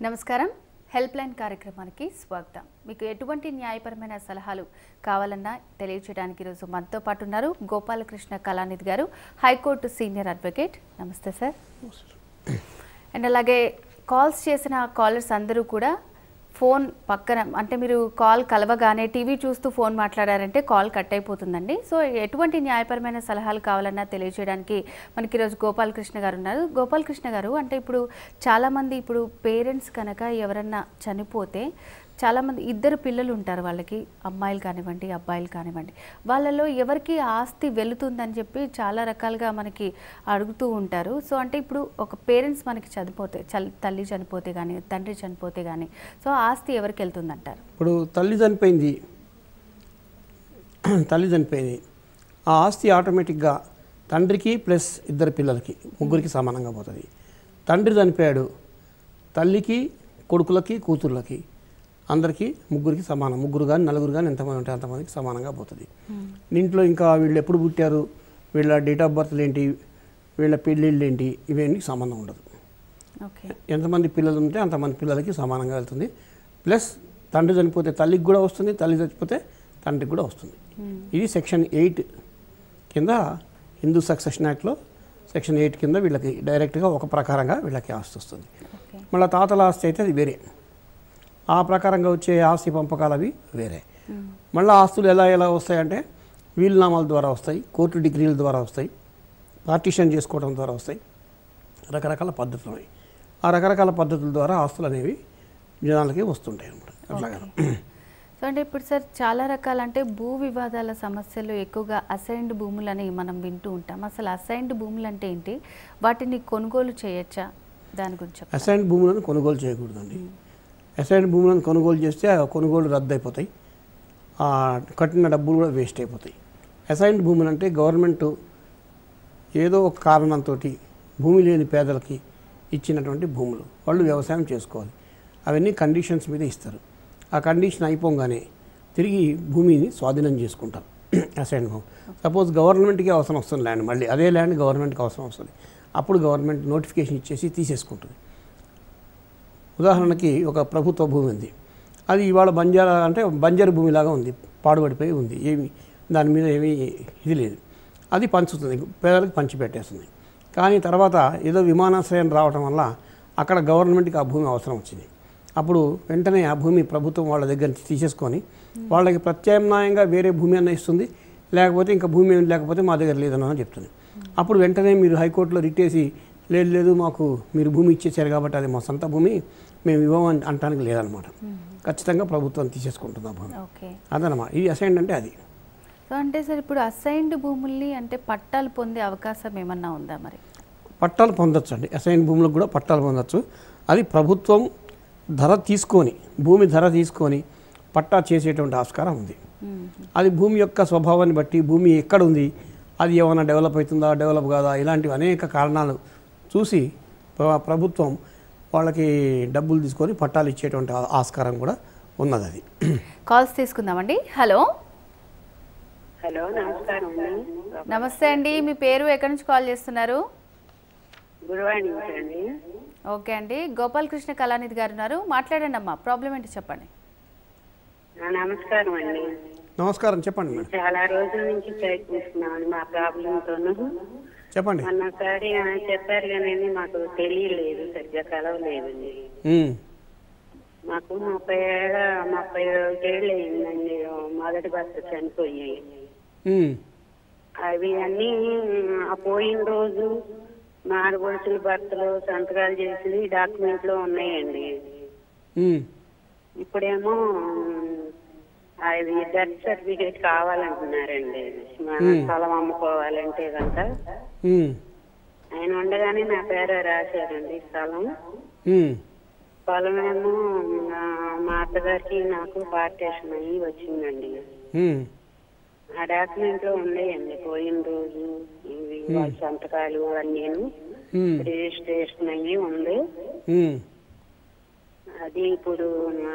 నమస్కారం help line కార్యక్రమానికి స్వాగతం మీకు ఎటువంటి న్యాయపరమైన సలహాలు కావాలన్నా తెలియచేయడానికి ఈరోజు మనతో పాటు ఉన్నారు గోపాలకృష్ణ కళానిధి గారు హైకోర్టు సీనియర్ అడ్వకేట్ నమస్తే సార్ అండ్ అలాగే కాల్స్ చేసిన కాలర్స్ అందరూ కూడా ఫోన్ పక్కన అంటే మీరు కాల్ కలవగానే టీవీ చూస్తూ ఫోన్ మాట్లాడారంటే కాల్ కట్ అయిపోతుందండి సో ఎటువంటి న్యాయపరమైన సలహాలు కావాలన్నా తెలియజేయడానికి మనకి ఈరోజు గోపాలకృష్ణ గారు ఉన్నారు గోపాలకృష్ణ గారు అంటే ఇప్పుడు చాలామంది ఇప్పుడు పేరెంట్స్ కనుక ఎవరన్నా చనిపోతే చాలామంది ఇద్దరు పిల్లలు ఉంటారు వాళ్ళకి అమ్మాయిలు కానివ్వండి అబ్బాయిలు కానివ్వండి వాళ్ళలో ఎవరికి ఆస్తి వెళుతుందని చెప్పి చాలా రకాలుగా మనకి అడుగుతూ ఉంటారు సో అంటే ఇప్పుడు ఒక పేరెంట్స్ మనకి చనిపోతే చల్- తల్లి చనిపోతే కానీ తండ్రి చనిపోతే కానీ సో ఆస్తి ఎవరికి వెళ్తుందంటారు ఇప్పుడు తల్లి చనిపోయింది తల్లి చనిపోయింది ఆ ఆస్తి ఆటోమేటిక్గా తండ్రికి ప్లస్ ఇద్దరు పిల్లలకి ముగ్గురికి సమానంగా పోతుంది తండ్రి చనిపోయాడు తల్లికి కొడుకులకి కూతుర్లకి అందరికీ ముగ్గురికి సమానం ముగ్గురు కానీ నలుగురు కానీ ఎంతమంది ఉంటే అంతమందికి సమానంగా పోతుంది దీంట్లో ఇంకా వీళ్ళు ఎప్పుడు పుట్టారు వీళ్ళ డేట్ ఆఫ్ బర్త్లు ఏంటి వీళ్ళ పెళ్ళిళ్ళు ఏంటి ఇవన్నీ సంబంధం ఉండదు ఓకే ఎంతమంది పిల్లలు ఉంటే అంతమంది పిల్లలకి సమానంగా వెళ్తుంది ప్లస్ తండ్రి చనిపోతే తల్లికి కూడా వస్తుంది తల్లి చచ్చిపోతే తండ్రికి కూడా వస్తుంది ఇది సెక్షన్ ఎయిట్ కింద హిందూ సక్సెషన్ యాక్ట్లో సెక్షన్ ఎయిట్ కింద వీళ్ళకి డైరెక్ట్గా ఒక ప్రకారంగా వీళ్ళకి ఆస్తి వస్తుంది ఓకే మళ్ళీ తాతల ఆస్తి అయితే అది వేరే ఆ ప్రకారంగా వచ్చే ఆస్తి పంపకాలు అవి వేరే మళ్ళీ ఆస్తులు ఎలా ఎలా వస్తాయంటే వీలునామాల ద్వారా వస్తాయి కోర్టు డిగ్రీల ద్వారా వస్తాయి పార్టీషన్ చేసుకోవడం ద్వారా వస్తాయి రకరకాల పద్ధతులు ఉన్నాయి ఆ రకరకాల పద్ధతుల ద్వారా ఆస్తులు అనేవి జనాలకి వస్తుంటాయి అన్నమాట అట్లాగా సో అంటే ఇప్పుడు సార్ చాలా రకాల అంటే భూ వివాదాల సమస్యలు ఎక్కువగా అసైన్డ్ భూములని మనం వింటూ ఉంటాం అసలు అసైన్డ్ భూములు అంటే ఏంటి వాటిని కొనుగోలు చేయొచ్చా దాని గురించి చెప్పండి. అసైన్ భూములను కొనుగోలు చేయకూడదండి అసైన్ భూములను కొనుగోలు చేస్తే ఆ కొనుగోలు రద్దు అయిపోతాయి ఆ కట్టిన డబ్బులు కూడా వేస్ట్ అయిపోతాయి అసైన్డ్ భూములు అంటే గవర్నమెంట్ ఏదో ఒక కారణంతో భూమి లేని పేదలకి ఇచ్చినటువంటి భూములు వాళ్ళు వ్యవసాయం చేసుకోవాలి అవన్నీ కండిషన్స్ మీద ఇస్తారు ఆ కండిషన్ అయిపోగానే తిరిగి భూమిని స్వాధీనం చేసుకుంటారు అసైన్ భూమి సపోజ్ గవర్నమెంట్కి అవసరం వస్తుంది ల్యాండ్ మళ్ళీ అదే ల్యాండ్ గవర్నమెంట్కి అవసరం వస్తుంది అప్పుడు గవర్నమెంట్ నోటిఫికేషన్ ఇచ్చేసి తీసేసుకుంటుంది ఉదాహరణకి ఒక ప్రభుత్వ భూమి ఉంది అది ఇవాళ బంజారా అంటే బంజరు భూమిలాగా ఉంది పాడుపడిపోయి ఉంది ఏమి దాని మీద ఏమీ ఇది లేదు అది పంచుతుంది పేదలకు పంచి పెట్టేస్తుంది కానీ తర్వాత ఏదో విమానాశ్రయం రావటం వల్ల అక్కడ గవర్నమెంట్కి ఆ భూమి అవసరం వచ్చింది అప్పుడు వెంటనే ఆ భూమి ప్రభుత్వం వాళ్ళ దగ్గర నుంచి తీసేసుకొని వాళ్ళకి ప్రత్యామ్నాయంగా వేరే భూమి అన్న ఇస్తుంది లేకపోతే ఇంకా భూమి ఏం లేకపోతే మా దగ్గర లేదని చెప్తుంది అప్పుడు వెంటనే మీరు హైకోర్టులో రిట్టేసి లేదు లేదు మాకు మీరు భూమి ఇచ్చేసారు కాబట్టి అది మా సొంత భూమి మేము ఇవ్వమని అంటానికి లేదనమాట ఖచ్చితంగా ప్రభుత్వం తీసేసుకుంటుంది ఆ భూమి ఓకే అదనమాట ఇది అసైన్ అంటే అది సో అంటే సార్ ఇప్పుడు అసైన్డ్ భూముల్ని అంటే పట్టాలు పొందే అవకాశం ఏమన్నా ఉందా మరి పట్టాలు పొందొచ్చు అండి అసైన్ భూములకు కూడా పట్టాలు పొందొచ్చు అది ప్రభుత్వం ధర తీసుకొని భూమి ధర తీసుకొని పట్టా చేసేటువంటి ఆస్కారం ఉంది మ్మ్. అది భూమి యొక్క స్వభావాన్ని బట్టి భూమి ఎక్కడ ఉంది అది ఏమైనా డెవలప్ అవుతుందా డెవలప్ కాదా ఇలాంటివి అనేక కారణాలు చూసి ప్ర- ప్రభుత్వం వాళ్ళకి డబ్బులు తీసుకొని పట్టాలు ఇచ్చేటువంటి ఆ- ఆస్కారం కూడా ఉన్నది అది కాల్స్ తీసుకుందామండి హలో హలో నమస్కారం అండి నమస్తే అండి మీ పేరు ఎక్కడి నుంచి కాల్ చేస్తున్నారు గురువాణి అండి ఓకే అండి గోపాలకృష్ణ కళానిధి గారు ఉన్నారు మాట్లాడండి అమ్మా ప్రాబ్లం ఏంటి చెప్పండి ఆ, నమస్కారం అండి నమస్కారం చెప్పండి మేడం చాలా రోజుల నుంచి ప్రయత్నిస్తున్నామండి మా ప్రాబ్లంతోను చెప్పండి మొన్నసారి ఆ, చెప్పారు కానీ మాకు తెలియలేదు సరిగ్గా కలవలేదండి ఉమ్, మాకు ముప్పై ఏళ్ళ ముప్పై ఏళ్ళు అయిందండి మొదటి భర్త చనిపోయాయి ఉమ్, అవి అన్నీ ఆ పోయిన రోజు మాడగొడుచుల భర్తలు సంతకాలు చేసి డాక్యుమెంట్ లో ఉన్నాయండి ఉమ్, ఇప్పుడేమో అది డెత్ సర్టిఫికేట్ కావాలంటున్నారండి మన స్థలం అమ్ముకోవాలంటే కనుక ఉమ్, ఆయన ఉండగానే నా పేర రాశారండి స్థలం ఉమ్, పొలం ఏమో నా- మా అత్తగారికి నాకు పార్టేషన్ అయ్యి వచ్చిందండి ఉమ్, ఆ డాక్యుమెంట్ లో ఉన్నాయండి పోయిన రోజు ఇవి వాళ్ళ సంతకాలు అన్నీను ఉమ్, రిజిస్ట్రేషన్ అయ్యి ఉంది ఉమ్. అది ఇప్పుడు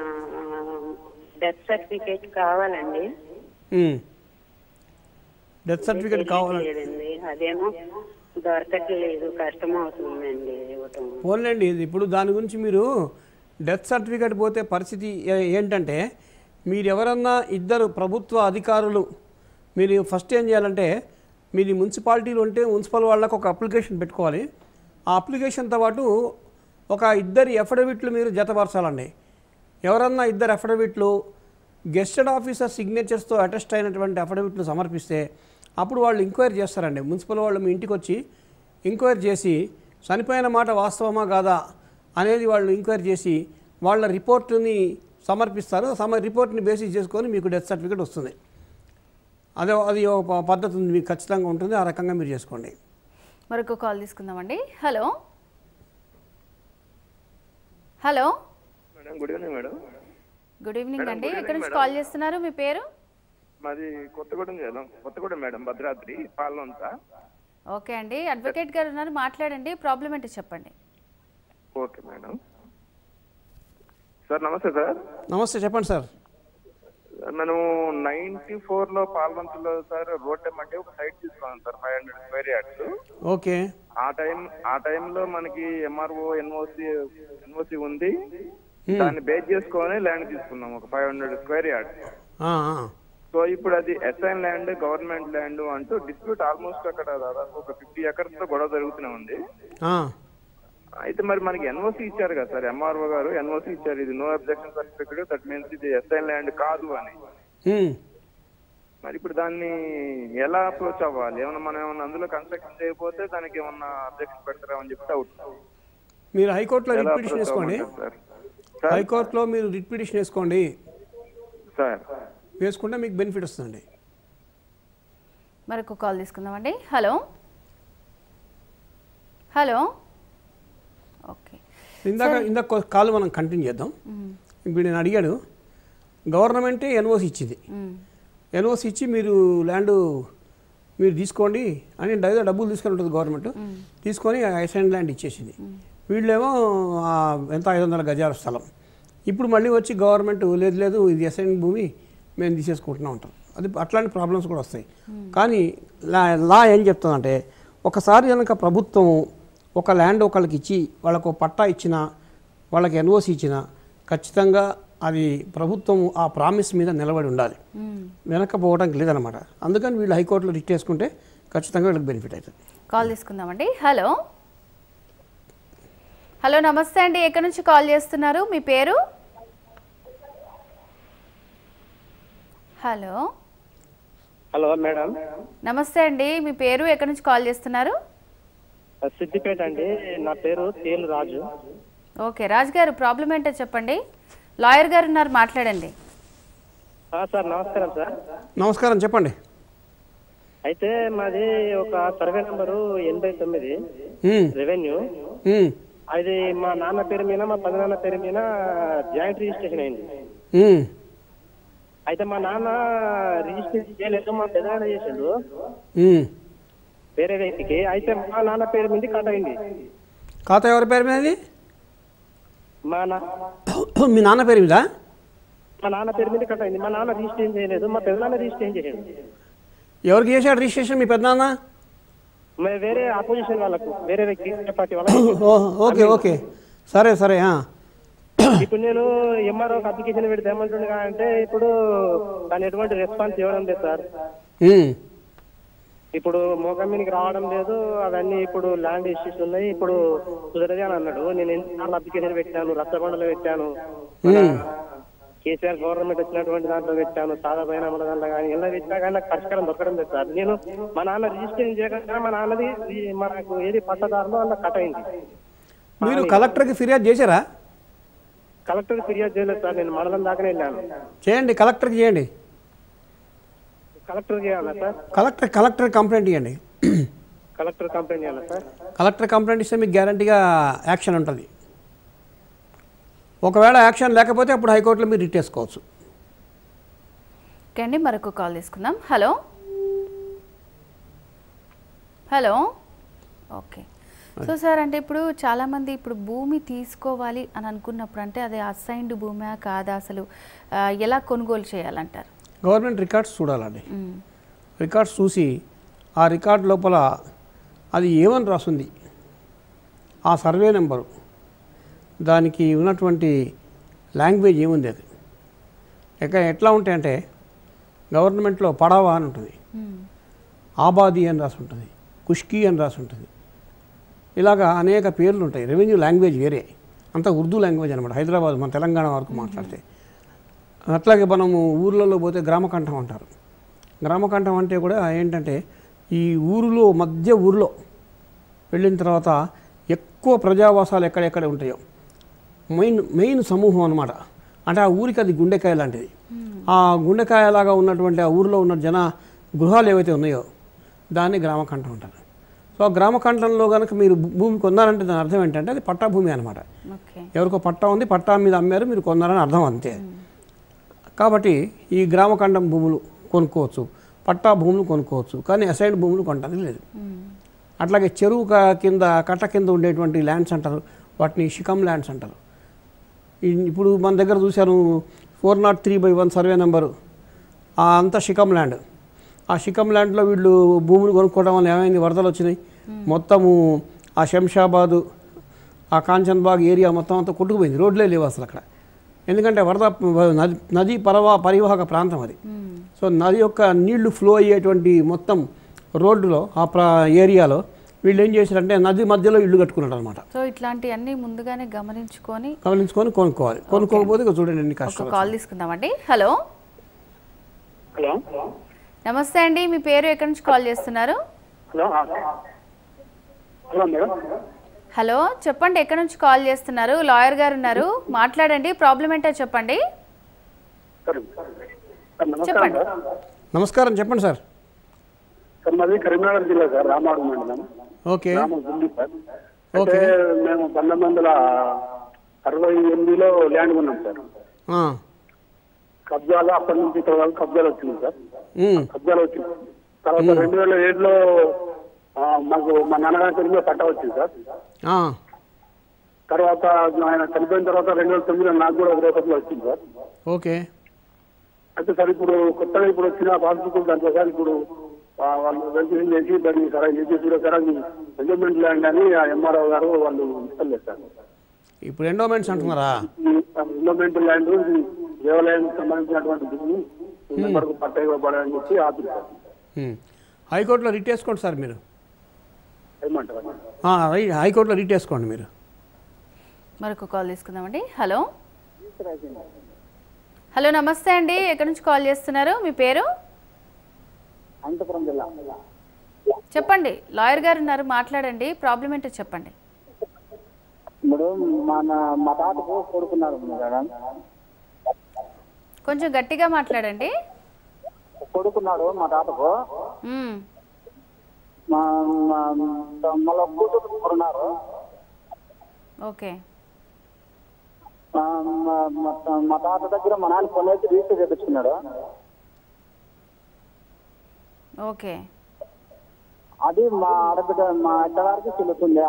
డెత్ సర్టిఫికేట్ కావాలండి ఉమ్. డెత్ సర్టిఫికేట్ కావాలండి లేదండి అదేమో దొరకట్లేదు కష్టం అవుతుందండి ఇవ్వటం పోన్లేండి ఇది ఇప్పుడు దాని గురించి మీరు డెత్ సర్టిఫికేట్ పోతే పరిస్థితి ఏ- ఏంటంటే మీరు ఎవరన్నా ఇద్దరు ప్రభుత్వ అధికారులు మీరు ఫస్ట్ ఏం చేయాలంటే మీరు మున్సిపాలిటీలు ఉంటే మున్సిపల్ వాళ్ళకు ఒక అప్లికేషన్ పెట్టుకోవాలి ఆ అప్లికేషన్తో పాటు ఒక ఇద్దరి అఫిడవిట్లు మీరు జతపరచాలండి ఎవరన్నా ఇద్దరు అఫిడవిట్లు గెస్టెడ్ ఆఫీసర్ సిగ్నేచర్స్తో అటెస్ట్ అయినటువంటి అఫిడవిట్లు సమర్పిస్తే అప్పుడు వాళ్ళు ఎంక్వైరీ చేస్తారండి మున్సిపల్ వాళ్ళు మీ ఇంటికి వచ్చి ఎంక్వైరీ చేసి చనిపోయిన మాట వాస్తవమా కాదా అనేది వాళ్ళు ఎంక్వైరీ చేసి వాళ్ళ రిపోర్టుని సమర్పిస్తారు సమ రిపోర్ట్ని బేసిస్ చేసుకొని మీకు డెత్ సర్టిఫికేట్ వస్తుంది అదే అది ఒక ప- పద్ధతి ఉంది మీకు ఖచ్చితంగా ఉంటుంది ఆ రకంగా మీరు చేసుకోండి మరొక కాల్ తీసుకుందామండి hello hello madam good evening madam good evening madam, అండి good ఎక్కడి నుంచి evening, కాల్ చేస్తున్నారు మీ పేరు మాది కొత్తగూడెం చేద్దాం కొత్తగూడెం మేడం భద్రాద్రి పాలనంత ఓకే అండి అడ్వకేట్ గారు ఉన్నారు మాట్లాడండి ప్రాబ్లం ఏంటో చెప్పండి ఓకే మేడం సార్ నమస్తే సార్ నమస్తే చెప్పండి సార్ మనం నైన్టీ ఫోర్ లో పాల్వంతులో సార్ రోడ్ అంటే ఒక సైట్ తీసుకున్నాం sir five hundred square yards okay ఆ టైం ఆ టైంలో మనకి ఎంఆర్ఓ ఎన్ఓసి ఎన్ఓసి ఉంది దాన్ని బేస్ చేసుకొని ల్యాండ్ తీసుకున్నాం ఒక ఫైవ్ హండ్రెడ్ స్క్వేర్ యార్డ్స్ ఆ, ఆ. సో ఇప్పుడు అది ఎస్ఐన్ ల్యాండ్ గవర్నమెంట్ ల్యాండ్ అంటూ డిస్ప్యూట్ ఆల్మోస్ట్ అక్కడ దాదాపు ఒక ఫిఫ్టీ ఎకర్స్ తో గొడవ జరుగుతూనే ఉంది ఆ. అయితే మరి మనకి ఎన్ఓసి ఇచ్చారు కదా సార్ ఎంఆర్ఓ గారు ఎన్ఓసి ఇచ్చారు ఇది no objection certificate that means ఇది ఎస్ఐన్ ల్యాండ్ కాదు అని ఉమ్. మరి ఇప్పుడు దాన్ని ఎలా అప్రోచ్ అవ్వాలి ఏమన్నా మనం ఏమన్నా అందులో కన్స్ట్రక్షన్ చేయకపోతే దానికి ఏమన్నా అబ్జెక్షన్ పెడతారా అని చెప్పి డౌట్ మీరు హైకోర్టులో రిట్ ఎలా పిటిషన్ approach వేసుకోండి అవ్వమంటారు సార్ సార్ హైకోర్టులో మీరు రిట్ పిటిషన్ వేసుకోండి సార్ వేసుకుంటే మీకు బెనిఫిట్ వస్తుందండి మరొక కాల్ తీసుకుందామండి హలో హలో ఓకే ఇందాక ఇందాక కాల్ మనం కంటిన్యూ చేద్దాం ఇప్పుడు నేను అడిగాడు గవర్నమెంటే ఎన్ఓసి ఇచ్చింది మ్మ్. ఎన్ఓసి ఇచ్చి మీరు ల్యాండ్ మీరు తీసుకోండి అని డైరెక్ట్ డబ్బులు తీసుకొని ఉంటుంది గవర్నమెంట్ తీసుకొని ఐసైన్ ల్యాండ్ ఇచ్చేసింది వీళ్ళేమో ఆ, ఎంత ఐదు వందల గజాల స్థలం ఇప్పుడు మళ్ళీ వచ్చి గవర్నమెంట్ లేదు లేదు ఇది అసైన్ భూమి మేము తీసేసుకుంటున్నాం ఉంటాం అది అట్లాంటి ప్రాబ్లమ్స్ కూడా వస్తాయి కానీ లా లా ఏం చెప్తుందంటే ఒకసారి కనుక ప్రభుత్వం ఒక ల్యాండ్ ఒకళ్ళకి ఇచ్చి వాళ్ళకు ఒక పట్టా ఇచ్చిన వాళ్ళకి ఎన్ఓసి ఇచ్చిన ఖచ్చితంగా అది ప్రభుత్వం ఆ ప్రామిస్ మీద నిలబడి ఉండాలి మ్మ్. వెనక్కపోవడానికి లేదనమాట అందుకని వీళ్ళు హైకోర్టులో రిట్ చేసుకుంటే ఖచ్చితంగా వీళ్ళకి బెనిఫిట్ అవుతుంది కాల్ తీసుకుందామండి హలో హలో నమస్తే అండి ఎక్కడి నుంచి కాల్ చేస్తున్నారు మీ పేరు హలో హలో మేడం నమస్తే అండి మీ పేరు ఎక్కడి నుంచి కాల్ చేస్తున్నారు సిద్దిపేట అండి నా పేరు తేలు రాజు ఓకే రాజ్ గారు ప్రాబ్లం ఏంటో చెప్పండి లాయర్ గారు ఉన్నారు మాట్లాడండి ఆ, సార్ నమస్కారం సార్ నమస్కారం చెప్పండి అయితే మాది ఒక సర్వే నంబరు ఎనభై తొమ్మిది ఉమ్, రెవెన్యూ ఉమ్, అది మా నాన్న పేరు మీద మా పెదనాన్న పేరు మీద జాయింట్ రిజిస్ట్రేషన్ అయింది ఉమ్, అయితే మా నాన్న రిజిస్ట్రేషన్ చేయలేదు మా పెదనాన్న చేసిండు ఉమ్. వేరే వ్యక్తికి అయితే మా నాన్న పేరు మీద కట్ అయింది ఖాతా ఎవరి పేరు మీద ఇది? మా నా మీ నాన్న పేరు మీద మా నాన్న పేరు మీద కట్ అయింది మా నాన్న రిజిస్ట్రేషన్ చేయలేదు మా పెదనాన్న రిజిస్ట్రేషన్ చేసిండు ఎవరికి చేశాడు రిజిస్ట్రేషన్ మీ పెద్దనాన్న మరి వేరే ఆపోజిషన్ వాళ్ళకు వేరే వ్యక్తి పార్టీ వాళ్ళకు ఓ, ఓకే ఓకే సరే సరే ఆ. ఇప్పుడు నేను ఎంఆర్ఓ అప్లికేషన్ పెడితే ఏమంటుండగా అంటే ఇప్పుడు దాని ఎటువంటి రెస్పాన్స్ ఇవ్వడం లేదు సార్ ఉమ్, ఇప్పుడు మోకమ్మీనికి రావడం లేదు అవన్నీ ఇప్పుడు ల్యాండ్ ఇష్యూస్ ఉన్నాయి ఇప్పుడు కుదరదే అని అన్నాడు నేను ఎన్నిసార్లు అప్లికేషన్ పెట్టాను రచ్చబండలో పెట్టాను మన కేసీఆర్ గవర్నమెంట్ వచ్చినటువంటి దాంట్లో పెట్టాను సాదా పైన దాంట్లో కానీ ఎలా పెట్టినా కానీ నాకు పరిష్కారం దొరకడం లేదు సార్ నేను మా నాన్న రిజిస్ట్రేషన్ చేయకుండా మా నాన్నది ఈ మనకు ఏది పట్టదారులో అలా కట్ అయింది మీరు కలెక్టర్కి ఫిర్యాదు చేశారా కలెక్టర్ ఫిర్యాదు చేయలేదు సార్ నేను మండలం దాకానే వెళ్ళాను చేయండి కలెక్టర్కి చేయండి కలెక్టర్ చేయాలా సార్ కలెక్టర్ కలెక్టర్ కంప్లైంట్ ఇవ్వండి కలెక్టర్ కంప్లైంట్ చేయాలా సార్ కలెక్టర్ కంప్లైంట్ ఇస్తే మీకు గ్యారంటీగా యాక్షన్ ఉంటుంది ఒకవేళ యాక్షన్ లేకపోతే అప్పుడు హైకోర్టులో మీరు రిట్ వేసుకోవచ్చు ఓకే అండి మరొక కాల్ తీసుకుందాం hello hello okay so sir అంటే ఇప్పుడు చాలామంది ఇప్పుడు భూమి తీసుకోవాలి అని అనుకున్నప్పుడు అంటే అది అసైన్డ్ భూమా కాదా అసలు ఆ, ఎలా కొనుగోలు చేయాలంటారు గవర్నమెంట్ రికార్డ్స్ చూడాలండి మ్మ్. రికార్డ్స్ చూసి ఆ రికార్డ్ లోపల అది ఏమని రాస్తుంది ఆ సర్వే నెంబరు దానికి ఉన్నటువంటి లాంగ్వేజ్ ఏముంది అది ఎక్క ఎట్లా ఉంటాయంటే గవర్నమెంట్లో పడావా అని ఉంటుంది మ్మ్. ఆబాది అని రాసి ఉంటుంది కుష్కి అని రాసి ఉంటుంది ఇలాగా అనేక పేర్లు ఉంటాయి రెవెన్యూ లాంగ్వేజ్ వేరే అంతా ఉర్దూ లాంగ్వేజ్ అనమాట హైదరాబాద్ మన తెలంగాణ వరకు మాట్లాడితే అట్లాగే మనము ఊర్లలో పోతే గ్రామకంఠం అంటారు గ్రామకంఠం అంటే కూడా ఏంటంటే ఈ ఊరిలో మధ్య ఊరిలో వెళ్ళిన తర్వాత ఎక్కువ ప్రజావాసాలు ఎక్కడెక్కడ ఉంటాయో మెయిన్ మెయిన్ సమూహం అనమాట అంటే ఆ ఊరికి అది గుండెకాయ లాంటిది ఆ గుండెకాయలాగా ఉన్నటువంటి ఆ ఊరిలో ఉన్న జన గృహాలు ఏవైతే ఉన్నాయో దాన్ని గ్రామకంఠం అంటారు సో ఆ గ్రామకంఠంలో కనుక మీరు భూ- భూమి కొన్నారంటే దాని అర్థం ఏంటంటే అది పట్టా భూమి అనమాట ఓకే ఎవరికో పట్టా ఉంది పట్టా మీద అమ్మారు మీరు కొన్నారని అర్థం అంతే కాబట్టి ఈ గ్రామకంఠం భూములు కొనుక్కోవచ్చు పట్టా భూములు కొనుక్కోవచ్చు కానీ అసైడ్ భూములు కొనడానికి లేదు మ్మ్. అట్లాగే చెరువు క- కింద కట్ట కింద ఉండేటువంటి ల్యాండ్స్ అంటారు వాటిని షికమ్ ల్యాండ్స్ అంటారు ఈ- ఇప్పుడు మన దగ్గర చూశాను four not three by one survey number ఆ అంతా షికమ్ ల్యాండ్ ఆ షికమ్ ల్యాండ్లో వీళ్ళు భూములు కొనుక్కోవడం వల్ల ఏమైంది వరదలు వచ్చినాయి మొత్తము ఆ శంషాబాదు ఆ కాంచన్బాగ్ ఏరియా మొత్తం అంతా కొట్టుకుపోయింది రోడ్లే లేవు అసలు అక్కడ ఎందుకంటే వరద నది నది పరవా పరివాహక ప్రాంతం అది మ్మ్. సో నది యొక్క నీళ్లు ఫ్లో అయ్యేటువంటి మొత్తం రోడ్డులో ఆ ప్రా ఏరియాలో వీళ్ళు ఏం చేశారంటే నది మధ్యలో ఇల్లు కట్టుకున్నారు అనమాట సో ఇట్లాంటివన్నీ ముందుగానే గమనించుకొని గమనించుకొని కొనుక్కోవాలి కొనుక్కోకపోతే ఇక చూడండి ఎన్ని ఒక కష్టాలు కాల్ తీసుకుందామండి హలో హలో నమస్తే అండి మీ పేరు ఎక్కడి నుంచి కాల్ చేస్తున్నారు హలో హలో మేడం హలో చెప్పండి ఎక్కడి నుంచి కాల్ చేస్తున్నారు లాయర్ గారు ఉన్నారు మాట్లాడండి ప్రాబ్లం ఏంటో చెప్పండి సార్ సార్ నమస్కారం చెప్పండి. సార్ నమస్కారం చెప్పండి సార్ సార్ మాది కరీంనగర్ జిల్లా సార్ రామాడు మండలం ఓకే గ్రామం ఉంది సార్ ఓకే. అయితే మేము పంతొమ్మిది వందల అరవై ఎనిమిదిలో ల్యాండ్ కొన్నాం సార్ ఆ, కబ్జాలు అప్పటి నుంచి ఇప్పటి వరకు కబ్జాలు వచ్చింది సార్ ఉమ్, కబ్జాలు వచ్చింది తర్వాత రెండు వేల ఏడులో ఆ, మాకు మా నాన్నగారి పేరు మీద పట్టా వచ్చింది సార్ ఆ, తర్వాత ఆయన చనిపోయిన తర్వాత రెండు వేల తొమ్మిదిలో నాకు కూడా గృహపతిలో వచ్చింది సార్ ఓకే అయితే సార్ ఇప్పుడు కొత్తగా ఇప్పుడు వచ్చిన పాస్బుక్ దాంట్లో సార్ ఇప్పుడు ఆ, వాళ్ళు వెరిఫికేషన్ చేసి దాన్ని సరే ఏం చేసి కూడా సార్ అది ఎంజాయ్మెంట్ ల్యాండ్ అని ఆ ఎంఆర్ఓ గారు వాళ్ళు ఇస్తలేదు సార్ ఇప్పుడు ఎండోమెంట్స్ అంటున్నారా ఈ ఎంజాయ్మెంట్ ల్యాండ్ ఇది దేవాలయానికి సంబంధించినటువంటి భూమి మెంబర్కు పట్ట ఇవ్వబడాలని చెప్పి ఆపి సార్ ఉమ్. హైకోర్టులో రిట్ వేసుకోండి సార్ మీరు ఏమంటారు ఆ, రై- హైకోర్టులో రిట్ వేసుకోండి మీరు మరొక కాల్ తీసుకుందామండి హలో హలో నమస్తే అండి ఎక్కడి నుంచి కాల్ చేస్తున్నారు మీ పేరు అనంతపురం జిల్లా చెప్పండి లాయర్ గారు ఉన్నారు మాట్లాడండి ప్రాబ్లం ఏంటో చెప్పండి ఇప్పుడు మన మా తాతకు కొడుకున్నారు మేడం కొంచెం గట్టిగా మాట్లాడండి కొడుకున్నాడు మా తాతకు మ్మ్. మా మళ్ళీ కూతురు ఉన్నారు ఓకే మా మా- మా తాత దగ్గర మా నాన్న కొనేసి రిజిస్టర్ చేపించుకున్నాడు ఓకే అది మా ఆడబిడ్డ మా అత్తగారికి చెల్లుతుంది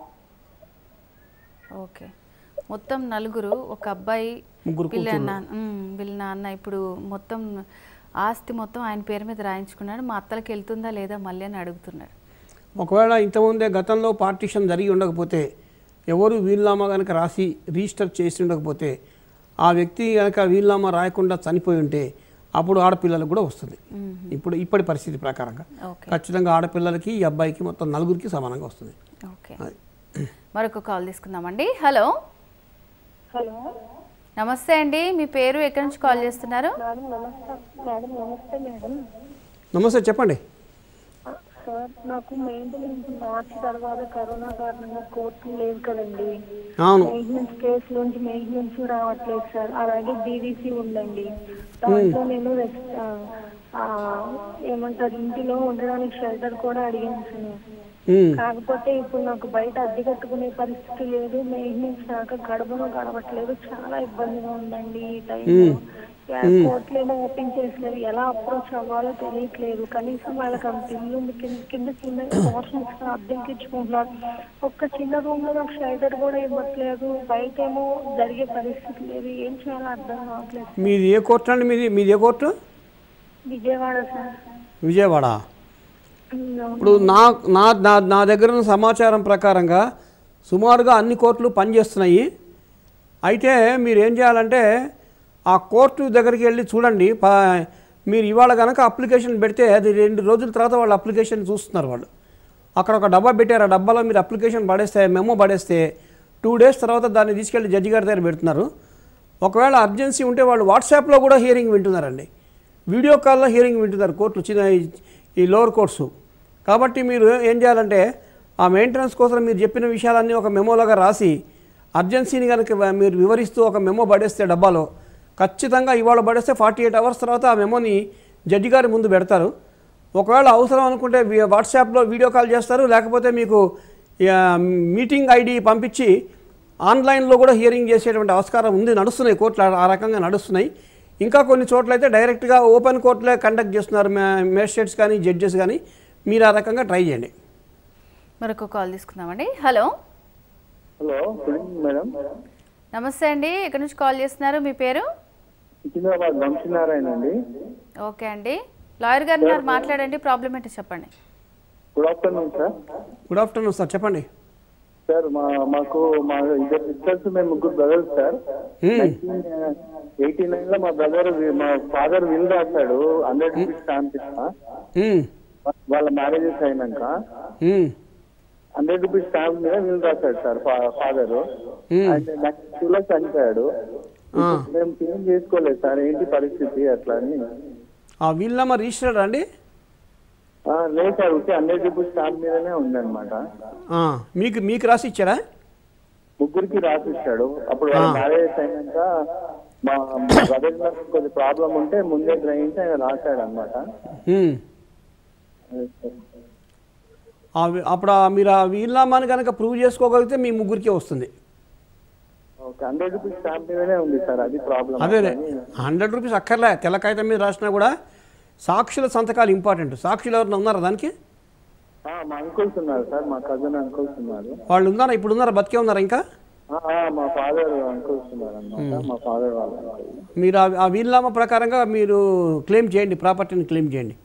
ఓకే మొత్తం నలుగురు ఒక అబ్బాయి ముగ్గురు వీళ్ళ నాన్న మ్మ్, వీళ్ళ నాన్న ఇప్పుడు మొత్తం ఆస్తి మొత్తం ఆయన పేరు మీద రాయించుకున్నాడు మా అత్తలకి వెళ్తుందా లేదా మళ్ళీ అని అడుగుతున్నాడు ఒకవేళ ఇంతకుముందే గతంలో పార్టీషన్ జరిగి ఉండకపోతే ఎవరు వీలునామా కనుక రాసి రిజిస్టర్ చేసి ఉండకపోతే ఆ వ్యక్తి కనుక వీలునామా రాయకుండా చనిపోయి ఉంటే అప్పుడు ఆడపిల్లలకు కూడా వస్తుంది ఇప్పుడు ఇప్పటి పరిస్థితి ప్రకారంగా ఓకే ఖచ్చితంగా ఆడపిల్లలకి ఈ అబ్బాయికి మొత్తం నలుగురికి సమానంగా వస్తుంది ఓకే అది. మరొక కాల్ తీసుకుందామండి హలో హలో నమస్తే అండి మీ పేరు ఎక్కడి నుంచి కాల్ చేస్తున్నారు మేడం నమస్తే మేడం నమస్తే మేడం నమస్తే చెప్పండి సార్ నాకు మెయింటెనెన్స్ మార్చి తర్వాత కరోనా కారణంగా కోర్టు లేవు కదండి అవును మెయింటెనెన్స్ కేసు నుంచి మెయింటెనెన్స్ రావట్లేదు సార్ అలాగే డీవీసీ ఉందండి దాంట్లో నేను రెస్- ఆ, ఆ, ఏమంటారు ఇంటిలో ఉండడానికి షెల్టర్ కూడా అడిగాను సార్ ఉమ్, కాకపోతే ఇప్పుడు నాకు బయట అద్దె కట్టుకునే పరిస్థితి లేదు మెయింటెనెన్స్ రాక గడపను గడవట్లేదు చాలా ఇబ్బందిగా ఉందండి ఈ టైంలో కోర్టులేమో ఓపెన్ చేసలేదు ఎలా అప్రోచ్ అవ్వాలో తెలియట్లేదు కనీసం వాళ్ళకి అంత ఇల్లు ఉంది. కింద కింద చిన్న పోర్షన్స్ అద్దెకి ఇచ్చుకుంటున్నారు ఒక్క చిన్న రూమ్ లో నాకు షెల్టర్ కూడా ఇవ్వట్లేదు బయట ఏమో జరిగే పరిస్థితి లేదు ఏం చేయాలో అర్థం కావట్లేదు మీది ఏ కోర్టు అండి మీది మీది ఏ court Vijayawada sir Vijayawada um, ఇప్పుడు నా నా నా నా దగ్గర ఉన్న సమాచారం ప్రకారంగా సుమారుగా అన్ని కోర్టులు పనిచేస్తున్నాయి అయితే మీరు ఏం చేయాలంటే ఆ కోర్టు దగ్గరికి వెళ్ళి చూడండి ప- మీరు ఇవాళ కనుక అప్లికేషన్ పెడితే అది రెండు రోజుల తర్వాత వాళ్ళు అప్లికేషన్ చూస్తున్నారు వాళ్ళు అక్కడ ఒక డబ్బా పెట్టారు ఆ డబ్బాలో మీరు అప్లికేషన్ పడేస్తే మెమో పడేస్తే టూ డేస్ తర్వాత దాన్ని తీసుకెళ్ళి జడ్జి గారి దగ్గర పెడుతున్నారు ఒకవేళ అర్జెన్సీ ఉంటే వాళ్ళు వాట్సాప్లో కూడా హియరింగ్ వింటున్నారండి వీడియో కాల్లో హియరింగ్ వింటున్నారు కోర్టు చిన్న ఈ- ఈ లోవర్ కోర్ట్స్ కాబట్టి మీరు ఏం చేయాలంటే ఆ మెయింటెనెన్స్ కోసం మీరు చెప్పిన విషయాలన్నీ ఒక మెమోలాగా రాసి అర్జెన్సీని కనుక మీరు వివరిస్తూ ఒక మెమో పడేస్తే డబ్బాలో ఖచ్చితంగా ఇవాళ పడేస్తే ఫార్టీ ఎయిట్ అవర్స్ తర్వాత ఆ మెమోని జడ్జి గారి ముందు పెడతారు ఒకవేళ అవసరం అనుకుంటే వి- వాట్సాప్లో వీడియో కాల్ చేస్తారు లేకపోతే మీకు ఆ, మీటింగ్ ఐడి పంపించి ఆన్లైన్లో కూడా హియరింగ్ చేసేటువంటి ఆస్కారం ఉంది నడుస్తున్నాయి కోర్టులు ఆ- ఆ రకంగా నడుస్తున్నాయి ఇంకా కొన్ని చోట్ల అయితే డైరెక్ట్గా ఓపెన్ కోర్టులే కండక్ట్ చేస్తున్నారు మేజిస్ట్రేట్స్ కానీ జడ్జెస్ కానీ మీరు ఆ రకంగా ట్రై చేయండి మరొక కాల్ తీసుకుందామండి hello hello good evening madam నమస్తే అండి ఎక్కడి నుంచి కాల్ చేస్తున్నారు మీ పేరు సికింద్రాబాద్ వంశీనారాయణ అండి ఓకే అండి లాయర్ గారు ఉన్నారు మాట్లాడండి ప్రాబ్లం ఏంటో చెప్పండి good afternoon sir good afternoon sir చెప్పండి సార్ మా మాకు మా ఇద్దరు సిస్టర్స్ మేము ముగ్గురు బ్రదర్స్ సార్ ఎయిటీ నైన్ లో మా బ్రదర్ మా ఫాదర్ విల్ రాశాడు హండ్రెడ్ రూపీస్ స్టాంప్ ఇస్తా మ్మ్. వాళ్ళ మ్యారేజెస్ అయినాక మ్మ్. హండ్రెడ్ రూపీస్ స్టాంప్ మీద విల్ రాశాడు సార్ ఫాదర్ మ్మ్. అండ్ నెక్స్ట్ లో చనిపోయాడు ఆ. మేము క్లీన్ చేసుకోలేదు సార్ ఏంటి పరిస్థితి అట్లా అని ఆ వీల్ నెంబర్ రిజిస్టర్డ్ అండి ఆ, లేదు సార్ వచ్చి హండ్రెడ్ రూపీస్ స్టాంప్ మీదనే ఉందన్నమాట ఆ, మీకు మీకు రాసి ఇచ్చారా ముగ్గురికి రాసిస్తాడు అప్పుడు వాళ్ళ ఆ. మ్యారేజ్ అయినాక మా బ్రదర్ కొద్ది ప్రాబ్లం ఉంటే ముందే గ్రహించి ఆయన రాశాడు అనమాట మ్మ్. ఆ వి- అప్పుడు ఆ మీరు ఆ వీల్నామాని కనుక ప్రూవ్ చేసుకోగలిగితే మీ ముగ్గురికే వస్తుంది ఓకే హండ్రెడ్ రూపీస్ స్టాంప్ మీదనే ఉంది సార్ అది ప్రాబ్లం అదే హండ్రెడ్ రూపీస్ అక్కర్లే తెల్ల కాగితం మీద రాసినా కూడా సాక్షుల సంతకాలు ఇంపార్టెంట్ సాక్షులు ఎవరైనా ఉన్నారా దానికి మా అంకుల్స్ ఉన్నారు సార్ మా కజిన్ అంకుల్స్ ఉన్నారు వాళ్ళు ఉన్నారా ఇప్పుడు ఉన్నారా బతికే ఉన్నారా ఇంకా ఆ, ఆ, మా ఫాదర్ అంకుల్స్ ఉన్నారు అనమాట మా ఫాదర్ వాళ్ళ uncle. మీరు ఆ- ఆ వీల్నామా ప్రకారంగా మీరు క్లెయిమ్ చేయండి ప్రాపర్టీని క్లెయిమ్ చేయండి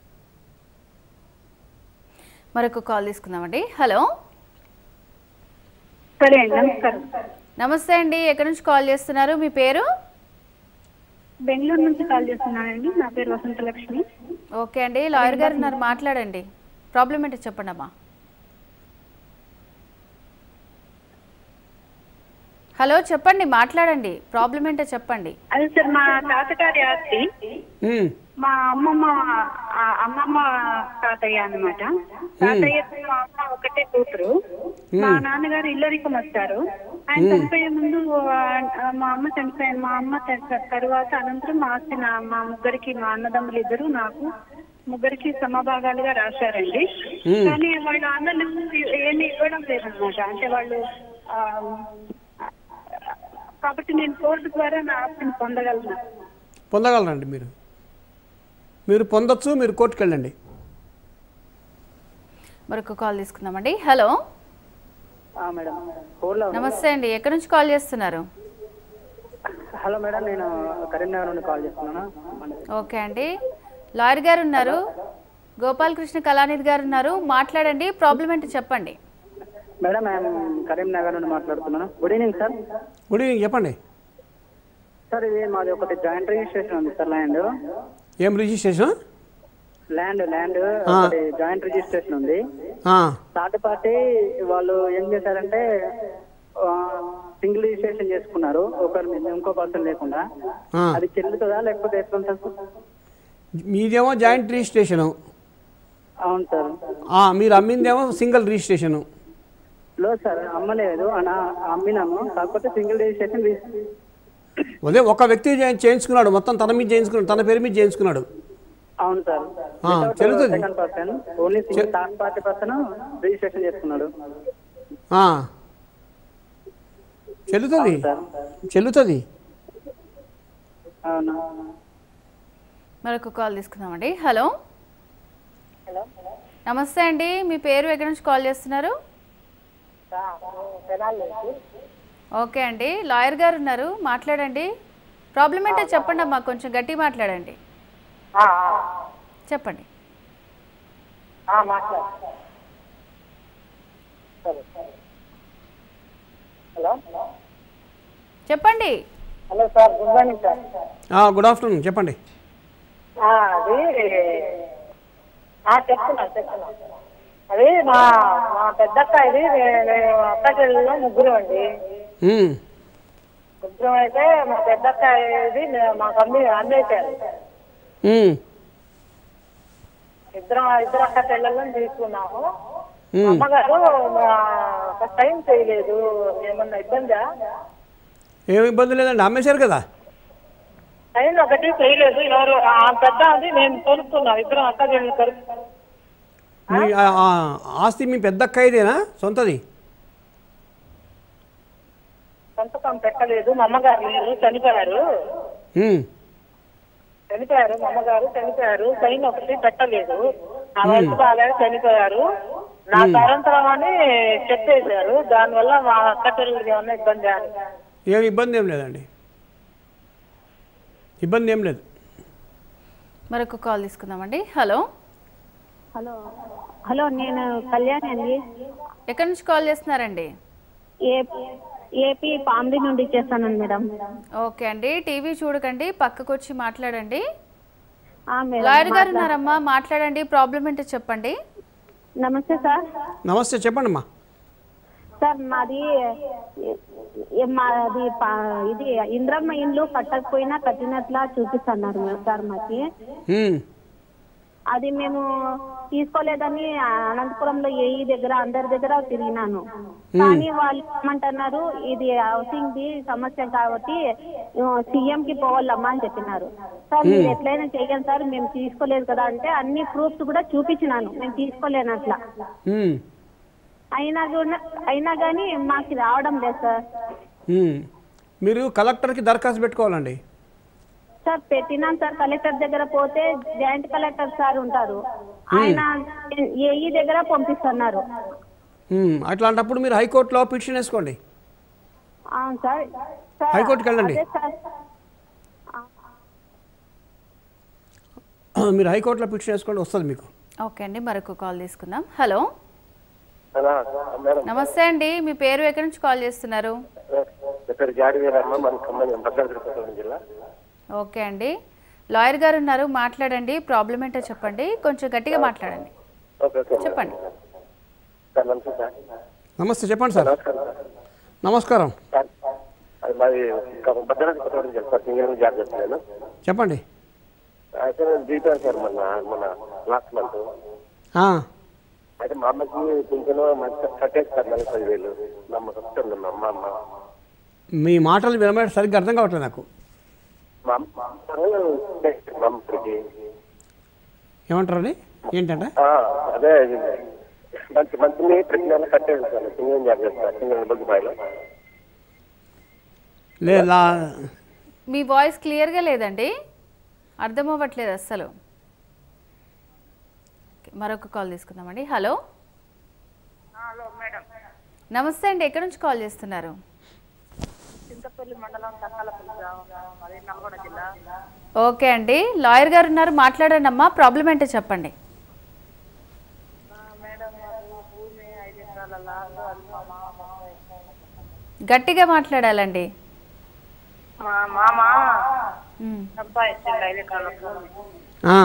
మరొక కాల్ తీసుకుందామండి హలో సరే అండి నమస్కారం నమస్తే అండి ఎక్కడి నుంచి కాల్ చేస్తున్నారు మీ పేరు బెంగళూరు నుంచి కాల్ చేస్తున్నానండి నా పేరు వసంతలక్ష్మి ఓకే అండి లాయర్ గారు ఉన్నారు మాట్లాడండి ప్రాబ్లం ఏంటో చెప్పండి అమ్మా హలో చెప్పండి మాట్లాడండి ప్రాబ్లం ఏంటో చెప్పండి అదే సార్ మా తాతగారి ఆస్తి మ్మ్. మా అమ్మమ్మ ఆ, అమ్మమ్మ తాతయ్య అన్నమాట తాతయ్య మా అమ్మ ఒకటే కూతురు మా నాన్నగారు ఇల్లరికం వచ్చారు ఆయన చనిపోయే ముందు ఆ, మా అమ్మ చనిపోయాను మా అమ్మ చ- తరువాత అనంతరం మా ఆస్తి నా మా ముగ్గురికి మా అన్నదమ్ములు ఇద్దరు నాకు ముగ్గురికి సమభాగాలుగా రాశారండి కానీ వాళ్ళు అన్నలు ఏమి ఇవ్వడం లేదన్నమాట అంటే వాళ్ళు ఆ, కాబట్టి నేను కోర్టు ద్వారా నా ఆస్తిని పొందగలను పొందగలరండి మీరు మీరు పొందొచ్చు మీరు కోర్టుకు వెళ్ళండి మరొక కాల్ తీసుకుందామండి హలో మేడం ఫోన్లో నమస్తే అండి ఎక్కడి నుంచి కాల్ చేస్తున్నారు హలో మేడం నేను కరీంనగర్ నుండి కాల్ చేస్తున్నాను ఓకే అండి లాయర్ గారు ఉన్నారు గోపాలకృష్ణ కళానిధి గారు ఉన్నారు మాట్లాడండి ప్రాబ్లం ఏంటో చెప్పండి మేడం మేము కరీంనగర్ నుండి మాట్లాడుతున్నాను good evening sir good evening చెప్పండి సార్ ఇది మాది ఒకటి జాయింట్ రిజిస్ట్రేషన్ ఉంది సార్ ల్యాండ్ ఏం రిజిస్ట్రేషన్ ల్యాండ్ ల్యాండ్ ఆ. ఒకటి జాయింట్ రిజిస్ట్రేషన్ ఉంది ఆ, థర్డ్ పార్టీ వాళ్ళు ఏం చేశారంటే సింగిల్ రిజిస్ట్రేషన్ చేసుకున్నారు ఒకరి మీద ఇంకో పర్సన్ లేకుండా ఆ. అది చెల్లుతుందా లేకపోతే ఎట్లా ఉంటుంది సార్ మీదేమో జాయింట్ రిజిస్ట్రేషను అవును సార్ ఆ, మీరు అమ్మిందేమో సింగిల్ రిజిస్ట్రేషను లో సార్ అమ్మలేదు అనా అమ్మినాము కాకపోతే సింగిల్ రిజిస్ట్రేషన్ అదే ఒక వ్యక్తి చే- చేయించుకున్నాడు మొత్తం తన మీద చేయించుకున్నాడు తన పేరు మీద చేయించుకున్నాడు అవును సార్ ఆ, చెల్లుతుంది. Second person only single third party person registration చేసుకున్నాడు ఆ. చెల్లుతుంది సార్ చెల్లుతుంది అవునా మరొక కాల్ తీసుకుందామండి హలో నమస్తే అండి మీ పేరు ఎక్కడి నుంచి కాల్ చేస్తున్నారు ఓకే అండి లాయర్ గారు ఉన్నారు మాట్లాడండి ప్రాబ్లం ఏంటో చెప్పండి అమ్మా కొంచెం గట్టి మాట్లాడండి చెప్పండి చెప్పండి hello sir good morning sir ఆ, గుడ్ ఆఫ్టర్నూన్ చెప్పండి ఆ, అది ఆ, చెప్తున్నా చెప్తున్నా అది మా మా పెద్దక్క ఇది అత్తకెళ్ళలో ముగ్గురు అండి ఉమ్, ముగ్గురం అయితే మా పెద్దక్క ఇది మాకు అమ్మి అందేశారు ఉమ్, ఇద్దరం ఇద్దరు అక్క చెల్లెళ్ళని తీసుకున్నాము ఉమ్. అమ్మగారు ఫస్ట్ టైం చేయలేదు ఏమన్నా ఇబ్బందా ఏం ఇబ్బంది లేదండి అమ్మేశారు కదా టైం ఒకటి చేయలేదు ఎవరు ఆ పెద్ద అది నేను కొనుక్కున్నా ఇద్దరం అక్క చెల్లెలు కలుపు మీ ఆ- ఆ ఆస్తి మీ పెద్ద అక్కయ్యదేనా సొంతది సంతకం పెట్టలేదు మా అమ్మగారు లేరు చనిపోయారు ఉమ్, చనిపోయారు మా అమ్మగారు చనిపోయారు సైన్ ఒకటి పెట్టలేదు నా వయసు బాగా చనిపోయారు నా తరంతరం అని చెప్పేశారు దానివల్ల మా అక్క చెల్లెలకి ఏమన్నా ఇబ్బంది అని ఏం ఇబ్బంది ఏం లేదండి ఇబ్బంది ఏం లేదు మరొక కాల్ తీసుకుందామండి హలో హలో హలో నేను కళ్యాణి అండి ఎక్కడి నుంచి కాల్ చేస్తున్నారండి ఏ ఏపీ పాండి నుండి చేస్తానండి మేడం ఓకే అండి టీవీ చూడకండి పక్కకు వచ్చి మాట్లాడండి ఆ, మేడం, లాయర్ గారు మాట్లా- ఉన్నారమ్మా మాట్లాడండి ప్రాబ్లం ఏంటో చెప్పండి నమస్తే సార్ నమస్తే చెప్పండి అమ్మా సార్ మాది ఏ- ఏ- మాది పా- ఇది ఇంద్రమ్మ ఇండ్లు కట్టకపోయినా కట్టినట్లా చూపిస్తున్నారు మేడం సార్ మాకి ఉమ్, అది మేము తీసుకోలేదని అనంతపురంలో ఏఈ దగ్గర అందరి దగ్గర తిరిగినాను కానీ వాళ్ళు ఏమంటున్నారు ఇది హౌసింగ్ ది సమస్య కాబట్టి సీఎం కి పోవాలమ్మా అని చెప్పినారు సార్ మీరు ఎట్లయినా చెయ్యండి సార్ మేము తీసుకోలేదు కదా అంటే అన్ని ప్రూఫ్స్ కూడా చూపించినాను మేము తీసుకోలేను అట్లా ఉమ్, అయినా కూడా అయినా కానీ మాకు రావడం లేదు సార్ ఉమ్. మీరు కలెక్టర్కి దరఖాస్తు పెట్టుకోవాలండి సార్ పెట్టినాం సార్ కలెక్టర్ దగ్గర పోతే జాయింట్ కలెక్టర్ సార్ ఉంటారు ఆయన ఏఈ దగ్గర పంపిస్తున్నారు ఉమ్, అట్లాంటప్పుడు మీరు హైకోర్టులో పిటిషన్ వేసుకోండి అవును సార్ సార్ హైకోర్టుకి వెళ్ళండి. అదే సార్ మీరు హైకోర్టులో పిటిషన్ వేసుకోండి వస్తుంది మీకు ఓకే అండి మరొక కాల్ తీసుకుందాం హలో హలో మేడం నమస్తే అండి మీ పేరు ఎక్కడి నుంచి కాల్ చేస్తున్నారు నా పేరు జాడి వీరమ్మ మన ఖమ్మం భద్రాద్రి కొత్తగూడెం జిల్లా ఓకే అండి లాయర్ గారు ఉన్నారు మాట్లాడండి ప్రాబ్లం ఏంటో చెప్పండి కొంచెం గట్టిగా మాట్లాడండి ఓకే ఓకే మేడం. చెప్పండి సార్ నమస్తే సార్ నమస్తే చెప్పండి సార్ నమస్కారం సార్ నమస్కారం సార్ అది మాది భద్రాద్రి కొత్తగూడెం జిల్లా సార్ సింగల్ జాబ్ చేస్తున్నాను చెప్పండి అయితే నేను జీతాను సార్ మొన్న మొన్న లాస్ట్ మంత్ ఆ, అయితే మా అమ్మకి పింఛను మంచి కట్టేస్తారు నెల పదివేలు నమ్మ వస్తుంది మా అమ్మ అమ్మ మీ మాటలు వినమాట సరిగ్గా అర్థం కావట్లేదు నాకు మా అమ్మ మా అమ్మకి ఏమంటారండి ఏంటంటే ఆ, అదే ఇది మంచి మంచిని ప్రతి నెల కట్టేది సార్ సింగల్ జాబ్ చేస్తారు సింగల్ బొగ్గుబాయిలో లేదా మీ వాయిస్ క్లియర్గా లేదండి అర్థం అవ్వట్లేదు అస్సలు ఓకే, మరొక కాల్ తీసుకుందామండి హలో హలో మేడం నమస్తే అండి ఎక్కడి నుంచి కాల్ చేస్తున్నారు చింతపల్లి మండలం తక్కాలపల్లి గ్రామం అది నల్గొండ జిల్లా ఓకే అండి లాయర్ గారు ఉన్నారు మాట్లాడండి అమ్మా ప్రాబ్లం ఏంటో చెప్పండి మేడం మాకు భూమి ఐదు ఎకరాల లాగా అది మా మామ గట్టిగా మాట్లాడాలండి మా మామ ఉమ్, సంపాదించింది ఐదు ఎకరాల భూమి ఆ,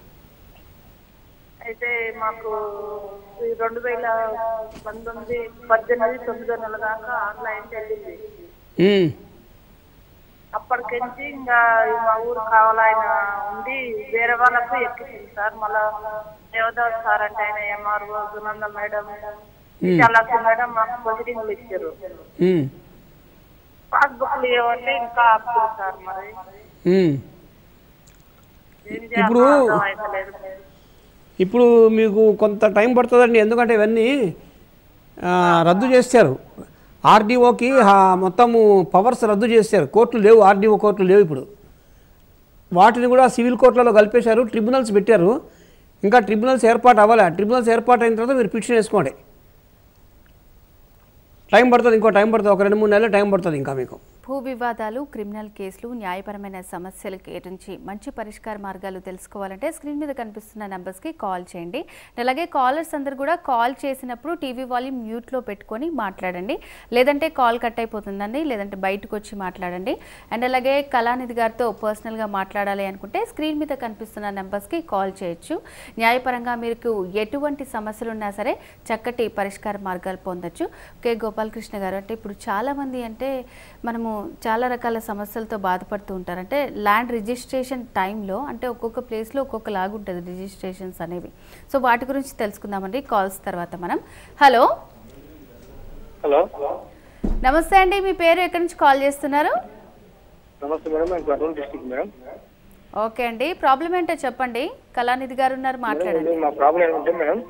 అయితే మాకు ఈ రెండు వేల పంతొమ్మిది పద్దెనిమిది తొమ్మిదో నెల దాకా ఆన్లైన్ వెళ్ళింది ఉమ్, అప్పటికెంచి ఇంకా ఈ మా ఊరు కావాలయన ఉండి వేరే వాళ్ళకు ఎక్కించింది సార్ మళ్ళా దేవదాస్ సార్ అంటే ఆయన MRO Sunanda madam Visalakshi madam మాకు ప్రొసీడింగ్లు ఇచ్చారు ఉమ్, పాస్బుక్లు ఏమంటే ఇంకా ఆపుతుంది సార్ మరి ఉమ్. ఏం ఇప్పుడు- చేయాలో అర్థం అయితలేదు ఇప్పుడు మీకు కొంత టైం పడుతుందండి ఎందుకంటే ఇవన్నీ ఆ, రద్దు చేశారు ఆర్డీఓకి మొత్తము పవర్స్ రద్దు చేశారు కోర్టులు లేవు ఆర్డీఓ కోర్టులు లేవు ఇప్పుడు వాటిని కూడా సివిల్ కోర్టులలో కలిపేశారు ట్రిబ్యునల్స్ పెట్టారు ఇంకా ట్రిబ్యునల్స్ ఏర్పాటు అవ్వాలి ఆ ట్రిబ్యునల్స్ ఏర్పాటు అయిన తర్వాత మీరు పిటిషన్ వేసుకోండి టైం పడుతుంది ఇంకో టైం పడుతుంది ఒక రెండు మూడు నెలలు టైం పడుతుంది ఇంకా మీకు భూ వివాదాలు క్రిమినల్ కేసులు న్యాయపరమైన సమస్యల గురించి మంచి పరిష్కార మార్గాలు తెలుసుకోవాలంటే స్క్రీన్ మీద కనిపిస్తున్న నెంబర్స్కి కాల్ చేయండి అలాగే కాలర్స్ అందరు కూడా కాల్ చేసినప్పుడు టీవీ వాల్యూమ్ మ్యూట్లో పెట్టుకొని మాట్లాడండి లేదంటే కాల్ కట్ అయిపోతుందండి లేదంటే బయటకు వచ్చి మాట్లాడండి అండ్ అలాగే కళానిధి గారితో పర్సనల్గా మాట్లాడాలి అనుకుంటే స్క్రీన్ మీద కనిపిస్తున్న నెంబర్స్కి కాల్ చేయొచ్చు న్యాయపరంగా మీకు ఎటువంటి సమస్యలు ఉన్నా సరే చక్కటి పరిష్కార మార్గాలు పొందొచ్చు కే గోపాలకృష్ణ గారు అంటే ఇప్పుడు చాలామంది అంటే మనము చాలా రకాల సమస్యలతో బాధపడుతూ ఉంటారు అంటే ల్యాండ్ రిజిస్ట్రేషన్ టైంలో అంటే ఒక్కొక్క ప్లేస్లో ఒక్కొక్క లాగా ఉంటుంది రిజిస్ట్రేషన్స్ అనేవి సో వాటి గురించి తెలుసుకుందామండి కాల్స్ తర్వాత మనం హలో హలో నమస్తే అండి మీ పేరు ఎక్కడి నుంచి కాల్ చేస్తున్నారు నమస్తే మేడం నేను కర్నూలు డిస్టిక్ మేడం ఓకే అండి ప్రాబ్లం ఏంటో చెప్పండి కళానిధి గారు ఉన్నారు మాట్లాడండి మా ప్రాబ్లం ఏంటంటే మేడం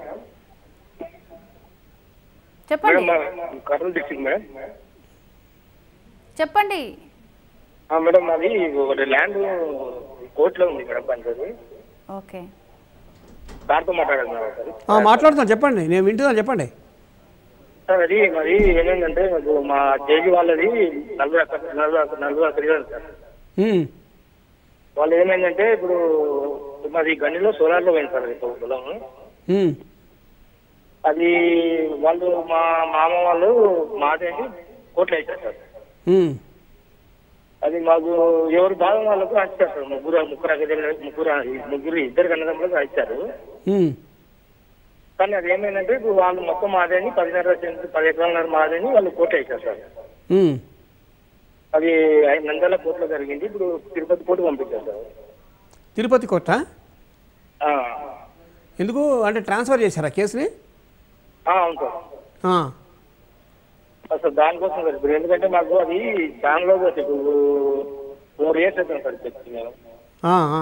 చెప్పండి మేడం మా కర్నూలు డిస్టిక్ మేడం చెప్పండి ఆ, మేడం మాది ఒకటి ల్యాండ్ కోర్టులో ఉంది మేడం పంచాయతీ ఓకే సార్తో మాట్లాడాలి మేడం ఒకసారి ఆ, మాట్లాడుతాను చెప్పండి నేను వింటున్నాను చెప్పండి సార్ అది మరి ఏమైందంటే మాకు మా జేజీ వాళ్ళది నలభై అక్కడ నలభై నలభై అక్కడ సార్ ఉమ్, వాళ్ళు ఏమైందంటే ఇప్పుడు మాది గనిలో సోలార్లో పోయింది సార్ ఇప్పుడు పొలం ఉమ్, అది వాళ్ళు మా మామ వాళ్ళు మాదేసి కోట్లు వేసారు సార్ ఉమ్, అది మాకు ఎవరు భాగం వాళ్ళకు ఇచ్చారు సార్ ముగ్గురు ముగ్గురు అక్కడే ముగ్గురు ముగ్గురు ఇద్దరు కన్నదమ్ములకు ఇచ్చారు ఉమ్, కానీ అది ఏమైందంటే ఇప్పుడు వాళ్ళు మొత్తం మాదేని పదిన్నర సెంట్ పది ఎకరాలన్నర మాదేని వాళ్ళు కోట్లు వేసారు సార్ ఉమ్. అది ఐదు నంద్యాల కోర్టులో జరిగింది ఇప్పుడు తిరుపతి కోర్టు పంపించారు సార్ తిరుపతి కోట ఆ, ఎందుకు అంటే ట్రాన్స్ఫర్ చేశారా కేసుని ఆ, అవును సార్ ఆ, అసలు దానికోసం సార్ ఇప్పుడు ఎందుకంటే మాకు అది చాలా రోజు వచ్చి ఇప్పుడు ఫోర్ ఇయర్స్ అవుతుంది సార్ చెప్పి నేను ఆ, ఆ.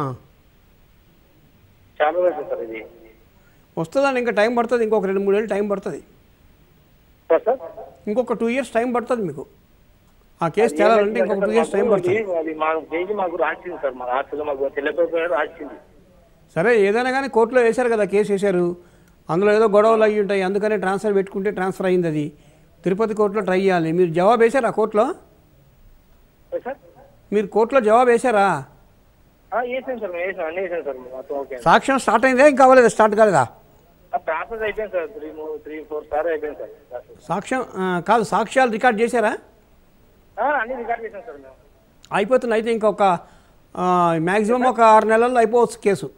చాలా రోజు అవుతుంది సార్ ఇది వస్తుందండి ఇంకా టైం పడుతుంది ఇంకొక రెండు మూడేళ్ళు టైం పడుతుంది సార్ సార్ ఇంకొక టూ ఇయర్స్ టైం పడుతుంది మీకు ఆ కేసు తేలాలంటే ఇంకొక టూ ఇయర్స్ టైం పడుతుంది అది- అది మా జైలు మాకు రాసింది సార్ మా ఆస్తులు మాకు తెలియకపోయినా రాసింది సరే ఏదైనా కానీ కోర్టులో వేశారు కదా కేసు వేశారు అందులో ఏదో గొడవలు అయ్యి ఉంటాయి అందుకనే ట్రాన్స్ఫర్ పెట్టుకుంటే ట్రాన్స్ఫర్ అయింది అది తిరుపతి కోర్టులో ట్రై చేయాలి మీరు జవాబు వేశారా కోర్టులో ఏ సార్ మీరు కోర్టులో జవాబు వేశారా ఆ, వేసాను సార్ మేము వేసాం అన్నీ వేసాను సార్ మొత్తం ఓకే సాక్ష్యం స్టార్ట్ అయిందా ఇంకా అవ్వలేదు స్టార్ట్ కాలేదా ఆ ప్రాసెస్ అయిపోయింది sir three three four sir అయిపోయింది సార్ process. సాక్ష్యం ఆ, కాదు సాక్ష్యాలు రికార్డ్ చేశారా ఆ, అన్ని రికార్డ్ చేసాం సార్ మేము అయిపోతుంది అయితే ఇంకొక మ్యాక్సిమం ఒక ఆరు నెలల్లో అయిపోవచ్చు కేసు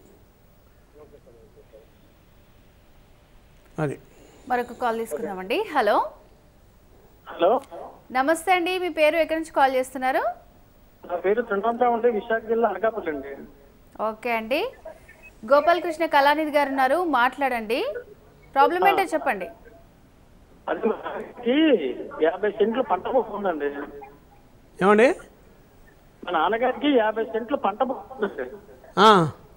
అది మరొక కాల్ తీసుకుందామండి హలో హలో నమస్తే అండి మీ పేరు ఎక్కడి నుంచి కాల్ చేస్తున్నారు నా పేరు త్రినాథరావు అంటే విశాఖ జిల్లా అనకాపల్లి అండి ఓకే అండి గోపాలకృష్ణ కళానిధి గారు ఉన్నారు మాట్లాడండి ప్రాబ్లం ఏంటో చెప్పండి అది మా నాన్నకి యాభై సెంట్లు పంట పొలం ఉందండి ఏమండి మా నాన్నగారికి యాభై సెంట్లు పంట పొలం ఉందండి ఆ,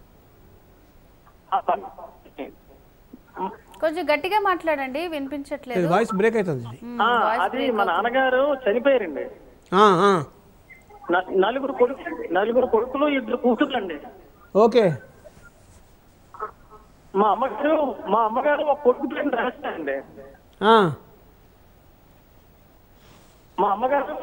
ఆ పంట కొంచెం గట్టిగా మాట్లాడండి వినిపించట్లేదు ఇది వాయిస్ బ్రేక్ అవుతుంది మ్మ్, ఆ, వాయిస్ అది బ్రేక్ మా అవుతుంది. నాన్నగారు చనిపోయారండి ఆ, ఆ. న- నలుగురు కొడుకు నలుగురు కొడుకులు ఇద్దరు కూతుర్లండి ఓకే మా అమ్మగారు మా అమ్మగారు ఒక కొడుకు పేరు రాస్తారండి ఆ, మా అమ్మగారు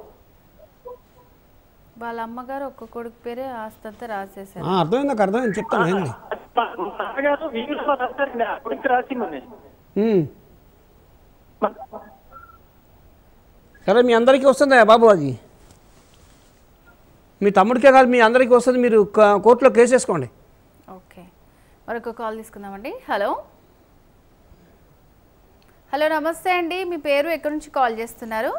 వాళ్ళ అమ్మగారు ఒక్క కొడుకు పేరే ఆస్తి అంతా రాసేశారు ఆ, అర్థమైంది నాకు అర్థమైంది చెప్తాను ఏంది మా మా నాన్నగారు వీధిలో రాస్తారండి ఆ కొడుకు రాసిమని ఉమ్. సరే మీ అందరికీ వస్తుందా బాబు అది మీ తమ్ముడికే కాదు మీ అందరికీ వస్తుంది మీరు క- కోర్టులో కేసు వేసుకోండి ఓకే మరొక కాల్ తీసుకుందామండి హలో హలో నమస్తే అండి మీ పేరు ఎక్కడి నుంచి కాల్ చేస్తున్నారు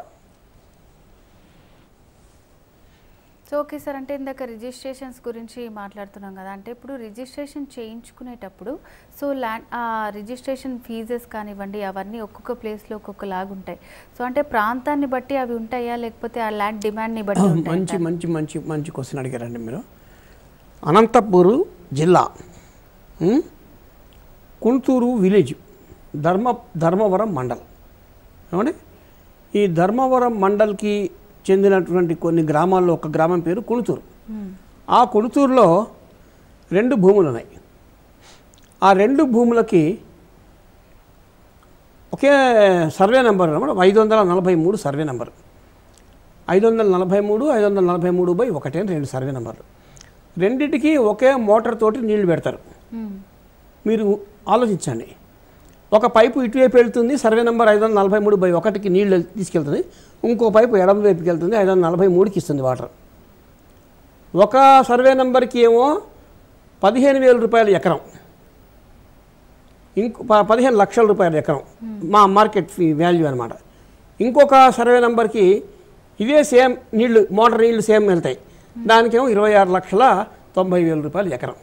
సో ఓకే సార్ అంటే ఇందాక రిజిస్ట్రేషన్స్ గురించి మాట్లాడుతున్నాం కదా అంటే ఇప్పుడు రిజిస్ట్రేషన్ చేయించుకునేటప్పుడు సో ల్యాండ్ రిజిస్ట్రేషన్ ఫీజెస్ కానివ్వండి అవన్నీ ఒక్కొక్క ప్లేస్లో ఒక్కొక్క లాగా ఉంటాయి సో అంటే ప్రాంతాన్ని బట్టి అవి ఉంటాయా లేకపోతే ఆ ల్యాండ్ డిమాండ్ని బట్టి ఉంటాయా మంచి మంచి మంచి మంచి క్వశ్చన్ అడిగారండి మీరు అనంతపూరు జిల్లా ఉమ్, కుంటూరు విలేజ్ ధర్మ ధర్మవరం మండల్ ఏమండి ఈ ధర్మవరం మండల్కి చెందినటువంటి కొన్ని గ్రామాల్లో ఒక గ్రామం పేరు కుణుతూరు ఆ కుణుతూరులో రెండు భూములు ఉన్నాయి ఆ రెండు భూములకి ఒకే సర్వే నెంబర్ అన్నమాట ఐదు వందల నలభై మూడు సర్వే నెంబర్ ఐదు వందల నలభై మూడు ఐదు వందల నలభై మూడు బై ఒకటే అని రెండు సర్వే నెంబర్లు రెండింటికి ఒకే మోటార్ తోటి నీళ్లు పెడతారు మీరు ఆలోచించండి ఒక పైపు ఇటువైపు వెళ్తుంది సర్వే నెంబర్ ఐదు వందల నలభై మూడు బై ఒకటికి నీళ్ళు తీసుకెళ్తుంది ఇంకో పైపు ఎడమ వైపుకి వెళ్తుంది ఐదు వందల నలభై మూడుకి ఇస్తుంది వాటర్ ఒక సర్వే నెంబర్కి ఏమో పదిహేను వేల రూపాయల ఎకరం ఇంకో ప- పదిహేను లక్షల రూపాయల ఎకరం మా మార్కెట్ ఫీ వాల్యూ అనమాట ఇంకొక సర్వే నెంబర్కి ఇదే సేమ్ నీళ్లు మోటార్ నీళ్లు సేమ్ వెళ్తాయి దానికేమో ఇరవై ఆరు లక్షల తొంభై వేల రూపాయల ఎకరం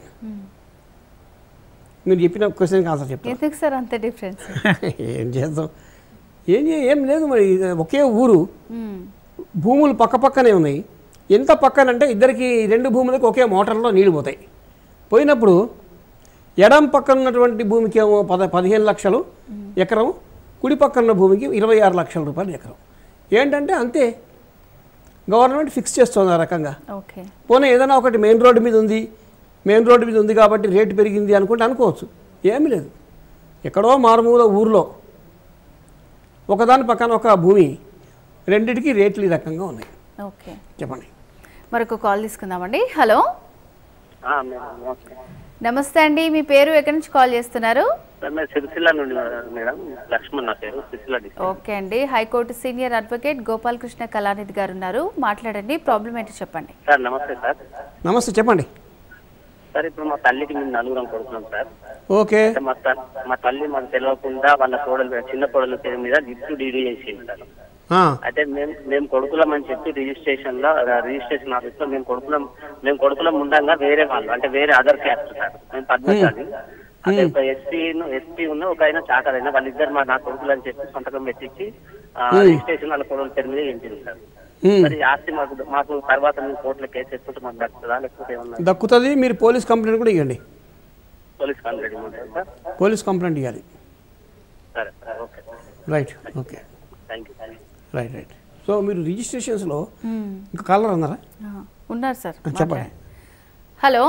మీరు చెప్పిన క్వశ్చన్కి ఆన్సర్ చెప్తాను ఎందుకు సార్ అంత డిఫరెన్స్ ఏం చేద్దాం ఏం చే- ఏం లేదు మరి ఇది ఒకే ఊరు భూములు పక్క పక్కనే ఉన్నాయి ఎంత పక్కనంటే ఇద్దరికి రెండు భూములకు ఒకే మోటార్లో నీళ్లు పోతాయి పోయినప్పుడు ఎడం పక్కన ఉన్నటువంటి భూమికి ఏమో పద పదిహేను లక్షలు ఎకరం కుడి పక్కన ఉన్న భూమికి ఇరవై ఆరు లక్షల రూపాయలు ఎకరం ఏంటంటే అంతే గవర్నమెంట్ ఫిక్స్ చేస్తుంది ఆ రకంగా ఓకే పోనీ ఏదైనా ఒకటి మెయిన్ రోడ్డు మీద ఉంది మెయిన్ రోడ్డు మీద ఉంది కాబట్టి రేటు పెరిగింది అనుకుంటే అనుకోవచ్చు ఏమీ లేదు ఎక్కడో మారుమూల ఊర్లో ఒకదాని పక్కన ఒక భూమి రెండిటికి రేట్లు ఈ రకంగా ఉన్నాయి ఓకే చెప్పండి మరొక కాల్ తీసుకుందామండి హలో ఆ, మేడం నమస్తే నమస్తే అండి మీ పేరు ఎక్కడి నుంచి కాల్ చేస్తున్నారు సార్ మేము సిరిసిల్ల నుండి మేడం లక్ష్మణ్ నా పేరు సిరిసిల్ల డిస్ట్రిక్ట్ ఓకే అండి high court senior advocate Gopalakrishna Kalanidhi గారు ఉన్నారు మాట్లాడండి ప్రాబ్లం ఏంటో చెప్పండి సార్ నమస్తే సార్ నమస్తే చెప్పండి సార్ ఇప్పుడు మా తల్లికి మేము నలుగురం కొడుతున్నాం సార్ ఓకే అంటే మా త- మా తల్లి మాకు తెలియకుండా వాళ్ళ కోడలు చిన్న కోడల పేరు మీద గిఫ్ట్ డీడీ చేసింది సార్ ఆ, అయితే మేము మేము కొడుకులం అని చెప్పి రిజిస్ట్రేషన్ లో రిజిస్ట్రేషన్ ఆఫీస్ లో మేము కొడుకులం మేము కొడుకులం ఉండంగా వేరే వాళ్ళు అంటే వేరే అదర్ క్యాస్ట్ సార్ మేము పద్మశాలి అంటే ఒక ఎస్పీ ఎస్పీ ఉన్న ఒక ఆయన చాకర్ అయినా వాళ్ళిద్దరు మా నా కొడుకులు అని చెప్పి సంతకం పెట్టించి ఆ, రిజిస్ట్రేషన్ వాళ్ళ కొడుకుల పేరు మీద చేయించింది సార్ ఉమ్. మరి ఈ ఆస్తి మాకు మాకు తర్వాత మేము కోర్టులో కేసు వేసుకుంటే మాకు దక్కుతుందా లేకపోతే ఏమన్నా దక్కుతుంది మీరు పోలీస్ కంప్లైంట్ కూడా ఇవ్వండి పోలీస్ కంప్లైంట్ ఉంటుంది సార్ పోలీస్ కంప్లైంట్ ఇవ్వాలి సరే sir okay right okay thank you thank you right right so మీరు రిజిస్ట్రేషన్స్లో ఇంకా కాలర్ అన్నారా ఆ, ఉన్నారు సార్ ఆ, చెప్పండి మాట్లాడండి. హలో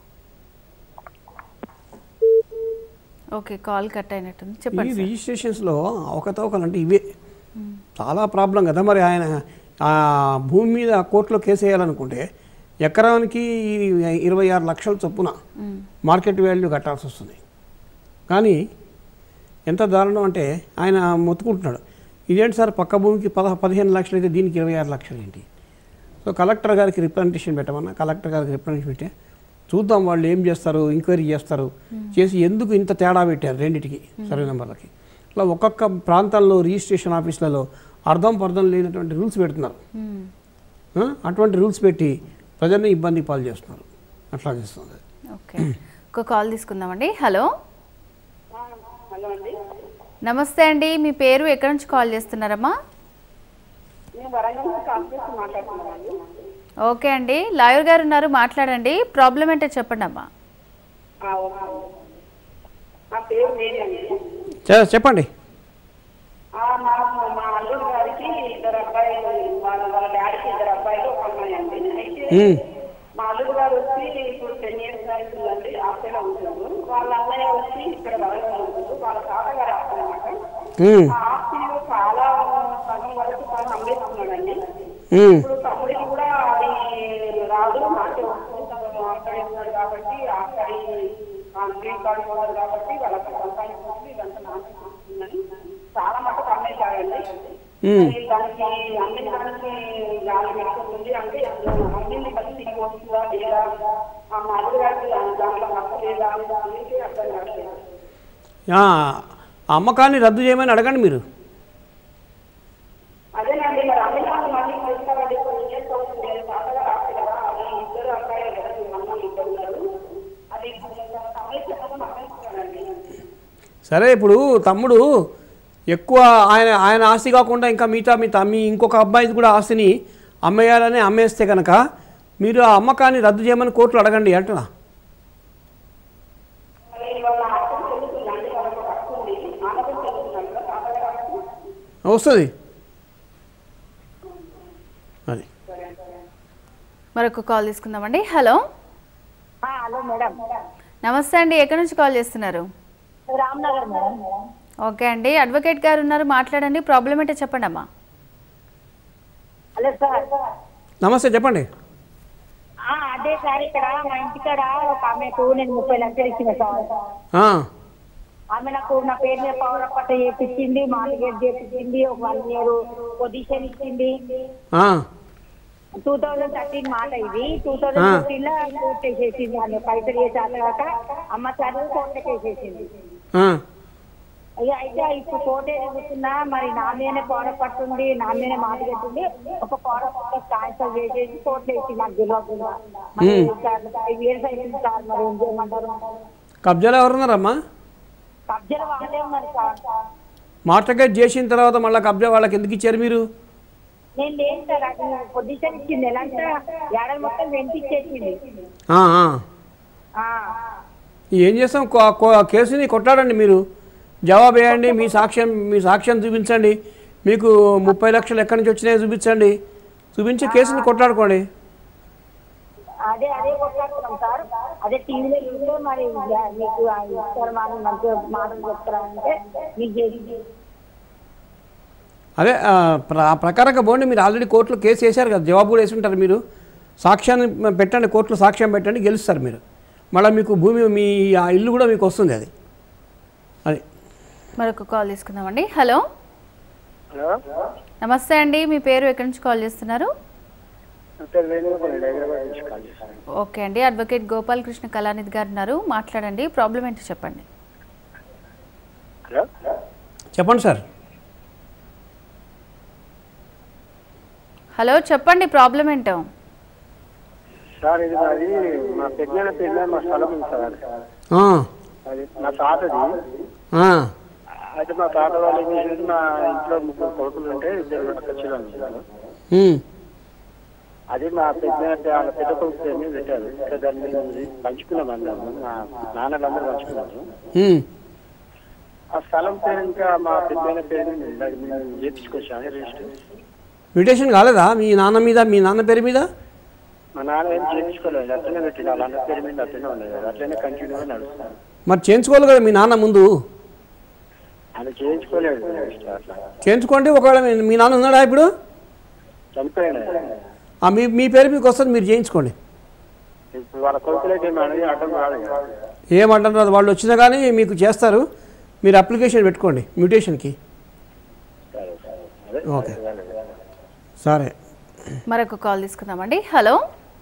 ఓకే కాల్ కట్ అయినట్టుంది ఈ చెప్పండి సార్. రిజిస్ట్రేషన్స్లో అవకతవకలు అంటే ఇవే చాలా ప్రాబ్లం కదా మరి ఆయన ఆ భూమి మీద కోర్టులో కేసు వేయాలనుకుంటే ఎకరానికి ఇరవై ఆరు లక్షల చొప్పున మార్కెట్ వాల్యూ కట్టాల్సి వస్తుంది కానీ ఎంత దారుణం అంటే ఆయన మొత్తుకుంటున్నాడు ఇదేంటి సార్ పక్క భూమికి పద పదిహేను లక్షలు అయితే దీనికి ఇరవై ఆరు లక్షలు ఏంటి సో కలెక్టర్ గారికి రిప్రజెంటేషన్ పెట్టమన్నా కలెక్టర్ గారికి రిప్రజెంటేషన్ పెట్టే చూద్దాం వాళ్ళు ఏం చేస్తారు ఎంక్వైరీ చేస్తారు చేసి ఎందుకు ఇంత తేడా పెట్టారు రెండిటికి సర్వే నెంబర్లకి ఇట్లా ఒక్కొక్క ప్రాంతాల్లో రిజిస్ట్రేషన్ ఆఫీసులలో అర్థం పర్థం లేనటువంటి రూల్స్ పెడుతున్నారు ఆ? అటువంటి రూల్స్ పెట్టి ప్రజల్ని ఇబ్బంది పాలు చేస్తున్నారు అట్లా చేస్తుంది ఓకే ఒక కాల్ తీసుకుందామండి హలో హలో అండి నమస్తే అండి మీ పేరు ఎక్కడి నుంచి కాల్ చేస్తున్నారమ్మా నేను వరంగల్ నుంచి కాల్ చేసి మాట్లాడుతున్నానండి ఓకే అండి లాయర్ గారు ఉన్నారు మాట్లాడండి ప్రాబ్లం ఏంటో చెప్పండి అమ్మా ఆ, ఓకే. నా పేరు నేనండి చే- చెప్పండి ఆ, నాకు మా అల్లుడు గారికి ఇద్దరు అబ్బాయిలు వాళ్ళ వాళ్ళ డాడీకి ఇద్దరు అబ్బాయిలు ఒక అమ్మాయి అండి అయితే ఉమ్, మా అల్లుడు గారు వచ్చి ఇప్పుడు టెన్ ఇయర్స్ అవుతుందండి ఆస్ట్రేలియా ఉంటారు వాళ్ళ అన్నయ్య వచ్చి ఇక్కడ వరంగల్ ఉంటారు వాళ్ళ తాతగారు ఆస్తి అనమాట ఉమ్, ఆ ఆస్తిలో చాలా సగం వరకు తను అమ్మేస్తున్నాడండి ఉమ్, ఇప్పుడు తమ్ముడికి కూడా అది రాదు నాకే వస్తుంది తను అక్కడే ఉన్నాడు కాబట్టి అక్కడి గ్రీన్ కార్డు హోల్డర్ కాబట్టి వాళ్ళకి సంపాదించుకుంటుంది ఇదంతా నాకే వస్తుందని చాలా మటుకు అమ్మేశాడండి ఉమ్. మరి దానికి అమ్మేదానికి గాలి పెట్టుకుంటుంది అంటే అమ్మింది బట్టి తిరిగి వస్తుందా లేదా ఆ మధుర గారికి దాంట్లో హక్కు లేదా అనేది అర్థం కావట్లేదు ఆ, ఆ అమ్మకాన్ని రద్దు చేయమని అడగండి మీరు అదేనండి మరి అమెరికాను మళ్ళీ తీసుకురండి కొన్ని ఇయర్స్ అవుతుంది అది తాతగారు ఆస్తి కదా అది ఇద్దరు అబ్బాయిలు కదా మీ అమ్మ ఇద్దరు ఉన్నారు అది సమస్య అమ్మేస్తున్నానండి సరే ఇప్పుడు తమ్ముడు ఎక్కువ ఆయన ఆయన ఆస్తి కాకుండా ఇంకా మిగతా మీ తమ్మి ఇంకొక అబ్బాయిది కూడా ఆస్తిని అమ్మేయాలని అమ్మేస్తే కనుక మీరు ఆ అమ్మకాన్ని రద్దు చేయమని కోర్టులో అడగండి అంటున్నా మరి వాళ్ళ ఆస్తి చెల్లుతుందండి వాళ్ళకి ఒక హక్కు ఉంది ఆనకం చెల్లుతున్నాడు కదా తాతగారు ఆస్తి వస్తుంది అది మరొక కాల్ తీసుకుందామండి హలో హలో మేడం నమస్తే అండి ఎక్కడి నుంచి కాల్ చేస్తున్నారు రామ్నగర్ మేడం ఓకే అండి అడ్వకేట్ గారు ఉన్నారు మాట్లాడండి ప్రాబ్లం ఏంటో చెప్పండి అమ్మా హలో సార్ నమస్తే చెప్పండి ఆ, అదే సార్ ఇక్కడ మా ఇంటికాడ ఒక ఆమెకు నేను ముప్పై లక్షలు ఇచ్చిన సార్ ఆ, ఆమె నాకు నా పేరు మీద పవర్ పట్ట చేపించింది మార్గేట్ చేపించింది ఒక వన్ ఇయర్ పొజిషన్ ఇచ్చింది ఆ, టూ థౌజండ్ థర్టీన్ మాట ఇది టూ థౌజండ్ ఫోర్టీన్ లో కోర్టు వేసేసింది ఆమె పైసలు చేసే తర్వాత అమ్మ చదువు కోర్టుకి వేసేసింది ఆ. ఇక అయితే ఇప్పుడు కోర్టు ఎదుగుతున్నా మరి నా మీదనే పోర పట్టుంది నా మీదనే మాట కట్టింది ఒక పోర పట్ట క్యాన్సల్ చేసేసి కోర్టు వేసి నాకు తెలియకుండా మరి సార్ ఫైవ్ ఇయర్స్ అయింది సార్ మరి ఏం చేయమంటారు కబ్జాలు ఎవరున్నారమ్మా కబ్జలు వాళ్ళే ఉన్నారు సార్ మార్టగేజ్ చేసిన తర్వాత మళ్ళీ కబ్జా వాళ్ళకి ఎందుకు ఇచ్చారు మీరు నేను లేను సార్ అది పొజిషన్ ఇచ్చింది ఎలా అంటే ఏడాది మొత్తం వెంట ఇచ్చేసింది ఆ, ఆ. ఆ. ఏం చేస్తాం కో- కో- కేసుని కొట్టాడండి మీరు జవాబు వేయండి మీ సాక్ష్యం మీ సాక్ష్యం చూపించండి మీకు ముప్పై లక్షలు ఎక్కడి నుంచి వచ్చినాయో చూపించండి చూపించి కేసుని కొట్లాడుకోండి అదే అదే కొట్లాడుతున్నాం సార్ అదే టీవీలో చూస్తే మరి ఇక మీకు ఆ ఇస్తారు మరి మంచిగా మాటలు చెప్తారా అంటే మీకు చేసి అదే ఆ, ప్ర- ఆ ప్రకారంగా పోండి మీరు ఆల్రెడీ కోర్టులో కేసు వేశారు కదా జవాబు కూడా వేసి ఉంటారు మీరు సాక్ష్యాన్ని పెట్టండి కోర్టులో సాక్ష్యం పెట్టండి గెలుస్తారు మీరు మళ్ళీ మీకు భూమి మీ ఆ ఇల్లు కూడా మీకు వస్తుంది అది అది మరొక కాల్ తీసుకుందామండి హలో హలో నమస్తే అండి మీ పేరు ఎక్కడి నుంచి కాల్ చేస్తున్నారు నా పేరు వేణుగోపాల్ అండి హైదరాబాద్ నుంచి కాల్ చేశాను ఓకే అండి అడ్వకేట్ గోపాలకృష్ణ కళానిధి గారు ఉన్నారు మాట్లాడండి ప్రాబ్లం ఏంటో చెప్పండి హలో చెప్పండి సార్ హలో చెప్పండి ప్రాబ్లం ఏంటో సార్ ఇది మాది మా పెద్దనాన్న పేరు మీద మా స్థలం ఉంది సార్ ఆ, అది మా తాతది ఆ, అయితే మా తాత వాళ్ళు ఏం చేసేది మా ఇంట్లో ముగ్గురు కొడుకులు ఉంటే ఇద్దరు అక్కచ్చులు ఉన్నారు ఉమ్, అది మా పెద్ద వాళ్ళ పెద్ద కొడుకు పేరు మీద పెట్టారు ఇంకా దాన్ని మేము పంచుకున్నాం అందరం మా నాన్నలందరూ పంచుకున్నారు ఉమ్. ఆ స్థలం పేరు ఇంకా మా పెద్ద పేరు మీద ఉంది. అది మేము చేపించుకొచ్చాము రిజిస్టర్ మ్యూటేషన్ కాలేదా మీ నాన్న మీద మీ నాన్న పేరు మీద మా నాన్న ఏం చేయించుకోలేదు అట్లనే పెట్టింది వాళ్ళ అన్న పేరు మీద అట్లనే ఉండేది అట్లనే కంటిన్యూగా నడుస్తాను మరి చేయించుకోవాలి కదా మీ నాన్న ముందు ఆయన చేయించుకోలేదు రిజిస్టర్ అట్లా చేయించుకోండి ఒకవేళ మీ- మీ నాన్న ఉన్నాడా ఇప్పుడు చనిపోయాడు ఆ, మీ మీ పేరు మీకు వస్తుంది మీరు చేయించుకోండి ఇప్పుడు వాళ్ళ కొడుకులైతే మనది అడ్డం రాదు కదా. ఏమంటారు అది వాళ్ళు వచ్చినా కానీ మీకు చేస్తారు మీరు అప్లికేషన్ పెట్టుకోండి మ్యూటేషన్కి సరే సరే అదే ఓకే సరే మరొక కాల్ తీసుకుందామండి హలో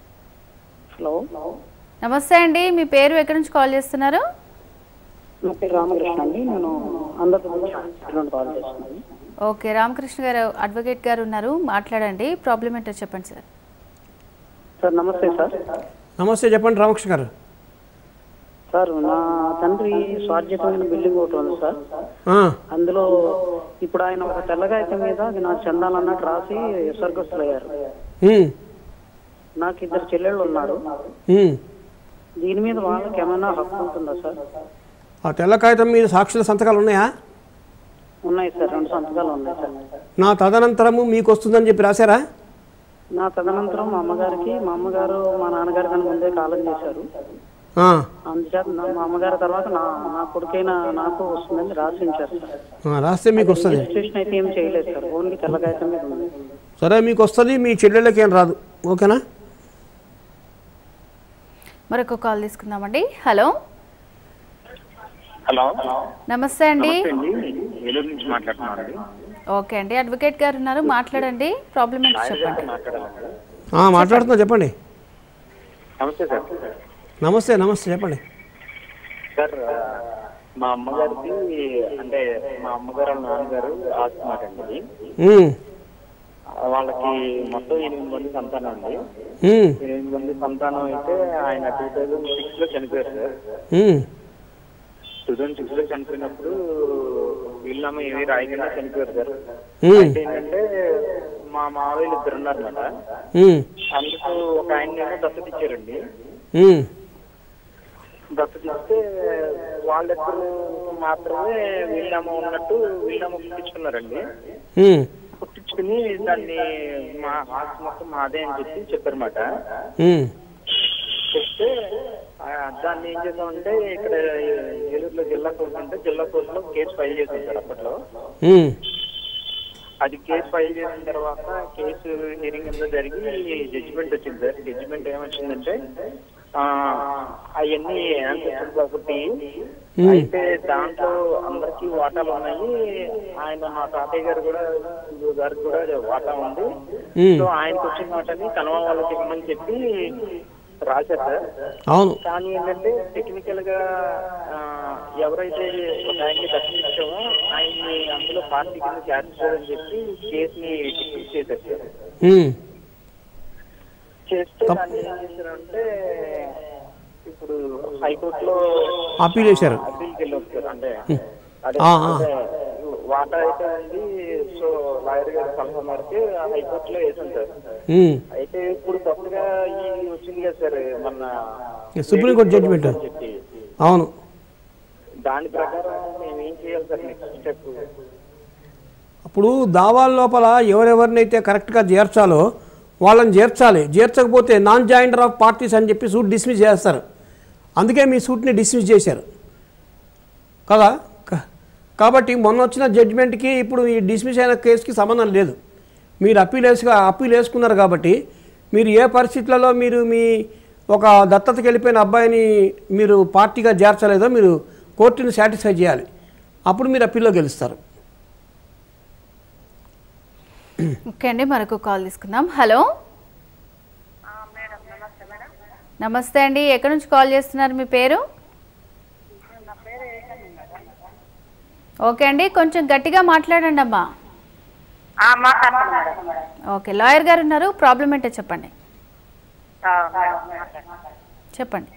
హలో నమస్తే అండి మీ పేరు ఎక్కడి నుంచి కాల్ చేస్తున్నారు నా పేరు రామకృష్ణ అండి నేను ఆంధ్రప్రదేశ్ నుండి కాల్ చేస్తున్నాను ఓకే రామకృష్ణ గారు అడ్వకేట్ గారు ఉన్నారు మాట్లాడండి ప్రాబ్లం ఏంటో చెప్పండి సార్ సార్ నమస్తే సార్ నమస్తే చెప్పండి రామకృష్ణ గారు సార్ నా తండ్రి స్వార్జితమైన బిల్డింగ్ ఒకటి ఉంది సార్ ఆ, అందులో ఇప్పుడు ఆయన ఒక తెల్లగాయతం మీద అది నా చందాలన్నట్టు రాసి స్వర్గస్థులు అయ్యారు ఉమ్, నాకు ఇద్దరు చెల్లెళ్ళు ఉన్నారు ఉమ్. దీని మీద వాళ్ళకి ఏమైనా హక్కు ఉంటుందా సార్ ఆ తెల్ల కాగితం మీద సాక్షుల సంతకాలు ఉన్నాయా ఉన్నాయి సార్ రెండు సంతకాలు ఉన్నాయి సార్ నా తదనంతరము మీకు వస్తుందని చెప్పి రాశారా నా తదనంతరం మా అమ్మగారికి మా అమ్మగారు మా నాన్నగారి కన్నా ముందే కాలం చేశారు ఆ, అందుచేత నా- మా అమ్మగారి తర్వాత నా నా కొడుకైన నాకు వస్తుందని రాసి ఉంచారు సార్ ఆ, రాస్తే మీకు వస్తుంది రిజిస్ట్రేషన్ అయితే ఏం చేయలేదు సార్ ఓన్లీ తెల్లగాయతం మీద ఉంది సరే మీకు వస్తుంది మీ చెల్లెళ్ళకి ఏం రాదు ఓకేనా మరొక కాల్ తీసుకుందామండి హలో హలో నమస్తే అండి నమస్తే అండి ఏలూరు నుంచి మాట్లాడుతున్నాను అండి ఓకే అండి అడ్వకేట్ గారు ఉన్నారు మాట్లాడండి ప్రాబ్లం ఏంటో చెప్పండి మాట్లాడాలండి ఆ, మాట్లాడుతున్నా చెప్పండి నమస్తే సార్ నమస్తే నమస్తే చెప్పండి సార్ ఆ, మా అమ్మగారికి అంటే మా అమ్మగారు వాళ్ళ నాన్నగారు ఆస్తి మాట అండి ఇది. ఉమ్, ఆ, వాళ్ళకి మొత్తం ఎనిమిది మంది సంతానం అండి ఉమ్, ఎనిమిది మంది సంతానం అయితే ఆయన టూ థౌజండ్ సిక్స్ లో చనిపోయారు sir um, two thousand six లో చనిపోయినప్పుడు వీళ్ళమ్మ ఏమీ రాయకుండా చనిపోయారు సార్ ఉమ్, అయితే ఏంటంటే మా మావయ్యలు ఇద్దరు ఉన్నారన్నమాట ఉమ్, అందుకు ఒక ఆయన ఏమో దత్తత ఇచ్చారండి ఉమ్, దత్తత ఇస్తే వాళ్ళిద్దరు మాత్రమే వీళ్ళమ్మ ఉన్నట్టు వీళ్ళమ్మ పుట్టించుకున్నారండి ఉమ్, పుట్టించుకుని దాన్ని మా ఆస్తి మొత్తం మాదే అని చెప్పి చెప్పారన్నమాట ఉమ్, చెప్తే ఆ, దాన్ని ఏం చేసామంటే ఇక్కడ ఏలూరులో జిల్లా కోర్టు అంటే జిల్లా కోర్టులో కేసు ఫైల్ చేశాం సార్ అప్పట్లో ఉమ్, అది కేసు ఫైల్ చేసిన తర్వాత కేసు హియరింగ్ అంతా జరిగి జడ్జిమెంట్ వచ్చింది సార్ జడ్జిమెంట్ ఏమొచ్చిందంటే అవన్నీ యాన్సెస్టర్స్ ఒకటి అయితే దాంట్లో అందరికి వాటాలు ఉన్నాయి ఆయన మా తాతయ్య గారు కూడా గురువు గారికి కూడా వాటా ఉంది Hmm. సో ఆయనకు వచ్చిన వాటని కనవ వాళ్ళకి ఇవ్వమని చెప్పి రాశారు సార్ అవును కానీ ఏంటంటే టెక్నికల్ గా ఆ, ఎవరైతే ఒక ఆయన్ని దర్శించామో ఆయన్ని అందులో పార్టీ కింద చేర్చారని చెప్పి కేసుని డిస్మిస్ చేశారు సార్ ఉమ్. చేస్తే దాన్ని ఏం చేశారంటే ఇప్పుడు హైకోర్టులో అప్పీల్ చేశారు. అప్పీల్కి వెళ్ళారు సార్ అంటే అదే ఆ, ఆ. అంటే వాటా అయితే ఉంది సో లాయర్ గారి సలహా మేరకు హైకోర్టులో వేసాం సార్ ఉమ్. అయితే ఇప్పుడు కొత్తగా ఈ వచ్చింది కదా సార్ మన ఈ సుప్రీంకోర్టు జడ్జిమెంట్ అని చెప్పి అవును దాని ప్రకారం మేము ఏం చేయాలి సార్ నెక్స్ట్ స్టెప్ అప్పుడు దావాల లోపల ఎవరెవరినైతే కరెక్ట్గా చేర్చాలో వాళ్ళని చేర్చాలి చేర్చకపోతే నాన్ జాయింటర్ ఆఫ్ పార్టీస్ అని చెప్పి సూట్ డిస్మిస్ చేస్తారు అందుకే మీ సూట్ని డిస్మిస్ చేశారు కదా క- కాబట్టి మొన్న వచ్చిన జడ్జిమెంట్కి ఇప్పుడు ఈ డిస్మిస్ అయిన కేసుకి సంబంధం లేదు మీరు అప్పీల్ వేసుగా అప్పీల్ వేసుకున్నారు కాబట్టి మీరు ఏ పరిస్థితులలో మీరు మీ ఒక దత్తతకి వెళ్ళిపోయిన అబ్బాయిని మీరు పార్టీగా చేర్చలేదో మీరు కోర్టుని సాటిస్ఫై చేయాలి అప్పుడు మీరు అప్పీల్లో గెలుస్తారు ఓకే అండి మరొక కాల్ తీసుకుందాం హలో నమస్తే అండి ఎక్కడి నుంచి కాల్ చేస్తున్నారు మీ పేరు ఓకే అండి కొంచెం గట్టిగా మాట్లాడండి అమ్మా ఓకే లాయర్ గారు ఉన్నారు ప్రాబ్లం ఏంటో చెప్పండి చెప్పండి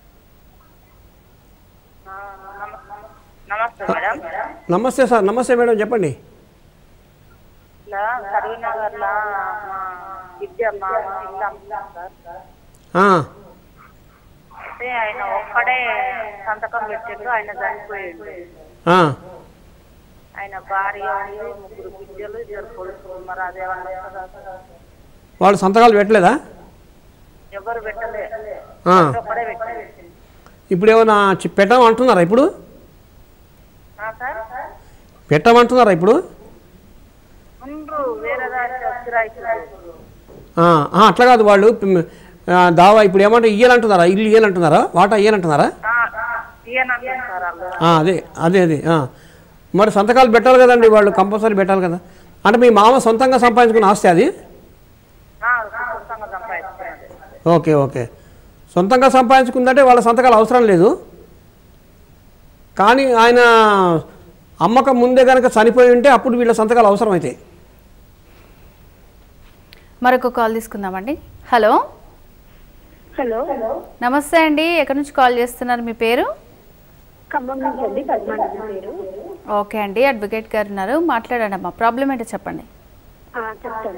నమస్తే మేడం నమస్తే సార్ నమస్తే మేడం చెప్పండి ఇలా కరీంనగర్లో మా విద్య మా ఇల్లు అమ్ముతాం సార్ ఆ, అయితే ఆయన ఒక్కడే సంతకం పెట్టిండు ఆయన చనిపోయిండు ఆ, ఆయన భార్య ఉంది ముగ్గురు విద్యలు ఇద్దరు కొడుకులు మరి అదేమన్నా వస్తుందా సార్? వాళ్ళు సంతకాలు పెట్టలేదా ఎవరు పెట్టలే ఆ. ఒక్కడే పెట్టలేదు ఇప్పుడు ఏమైనా చి- పెట్టమంటున్నారా ఇప్పుడు ఆ సార్ పెట్టమంటున్నారా ఇప్పుడు ఉండ్రు వేరే దానికి వచ్చి ఇప్పుడు ఆ, ఆ, అట్లా కాదు వాళ్ళు పిమ్- ఆ, దావా ఇప్పుడు ఏమంటే ఇయ్యాలంటున్నారా ఇల్లు ఇయ్యాలంటున్నారా వాటా ఇయ్యాలంటున్నారా ఈయనంటే సార్ వాళ్ళు ఆ, అదే అదే అదే ఆ. మరి సంతకాలు పెట్టాలి కదండి వాళ్ళు కంపల్సరీ పెట్టాలి కదా అంటే మీ మామ సొంతంగా సంపాదించుకున్న ఆస్తి అది ఆ, సొంతంగా సంపాదించుకున్నది ఓకే ఓకే సొంతంగా సంపాదించుకుందంటే వాళ్ళ సంతకాలు అవసరం లేదు కానీ ఆయన అమ్మకం ముందే కనుక చనిపోయి ఉంటే అప్పుడు వీళ్ళ సంతకాలు అవసరం అవుతాయి మరొక కాల్ తీసుకుందామండి హలో హలో నమస్తే అండి ఎక్కడి నుంచి కాల్ చేస్తున్నారు మీ పేరు ఖమ్మం నుంచి అండి పద్మాండి పేరు ఓకే అండి అడ్వకేట్ గారు ఉన్నారు మాట్లాడండి అమ్మా ప్రాబ్లం ఏంటో చెప్పండి ఆ, చెప్తాను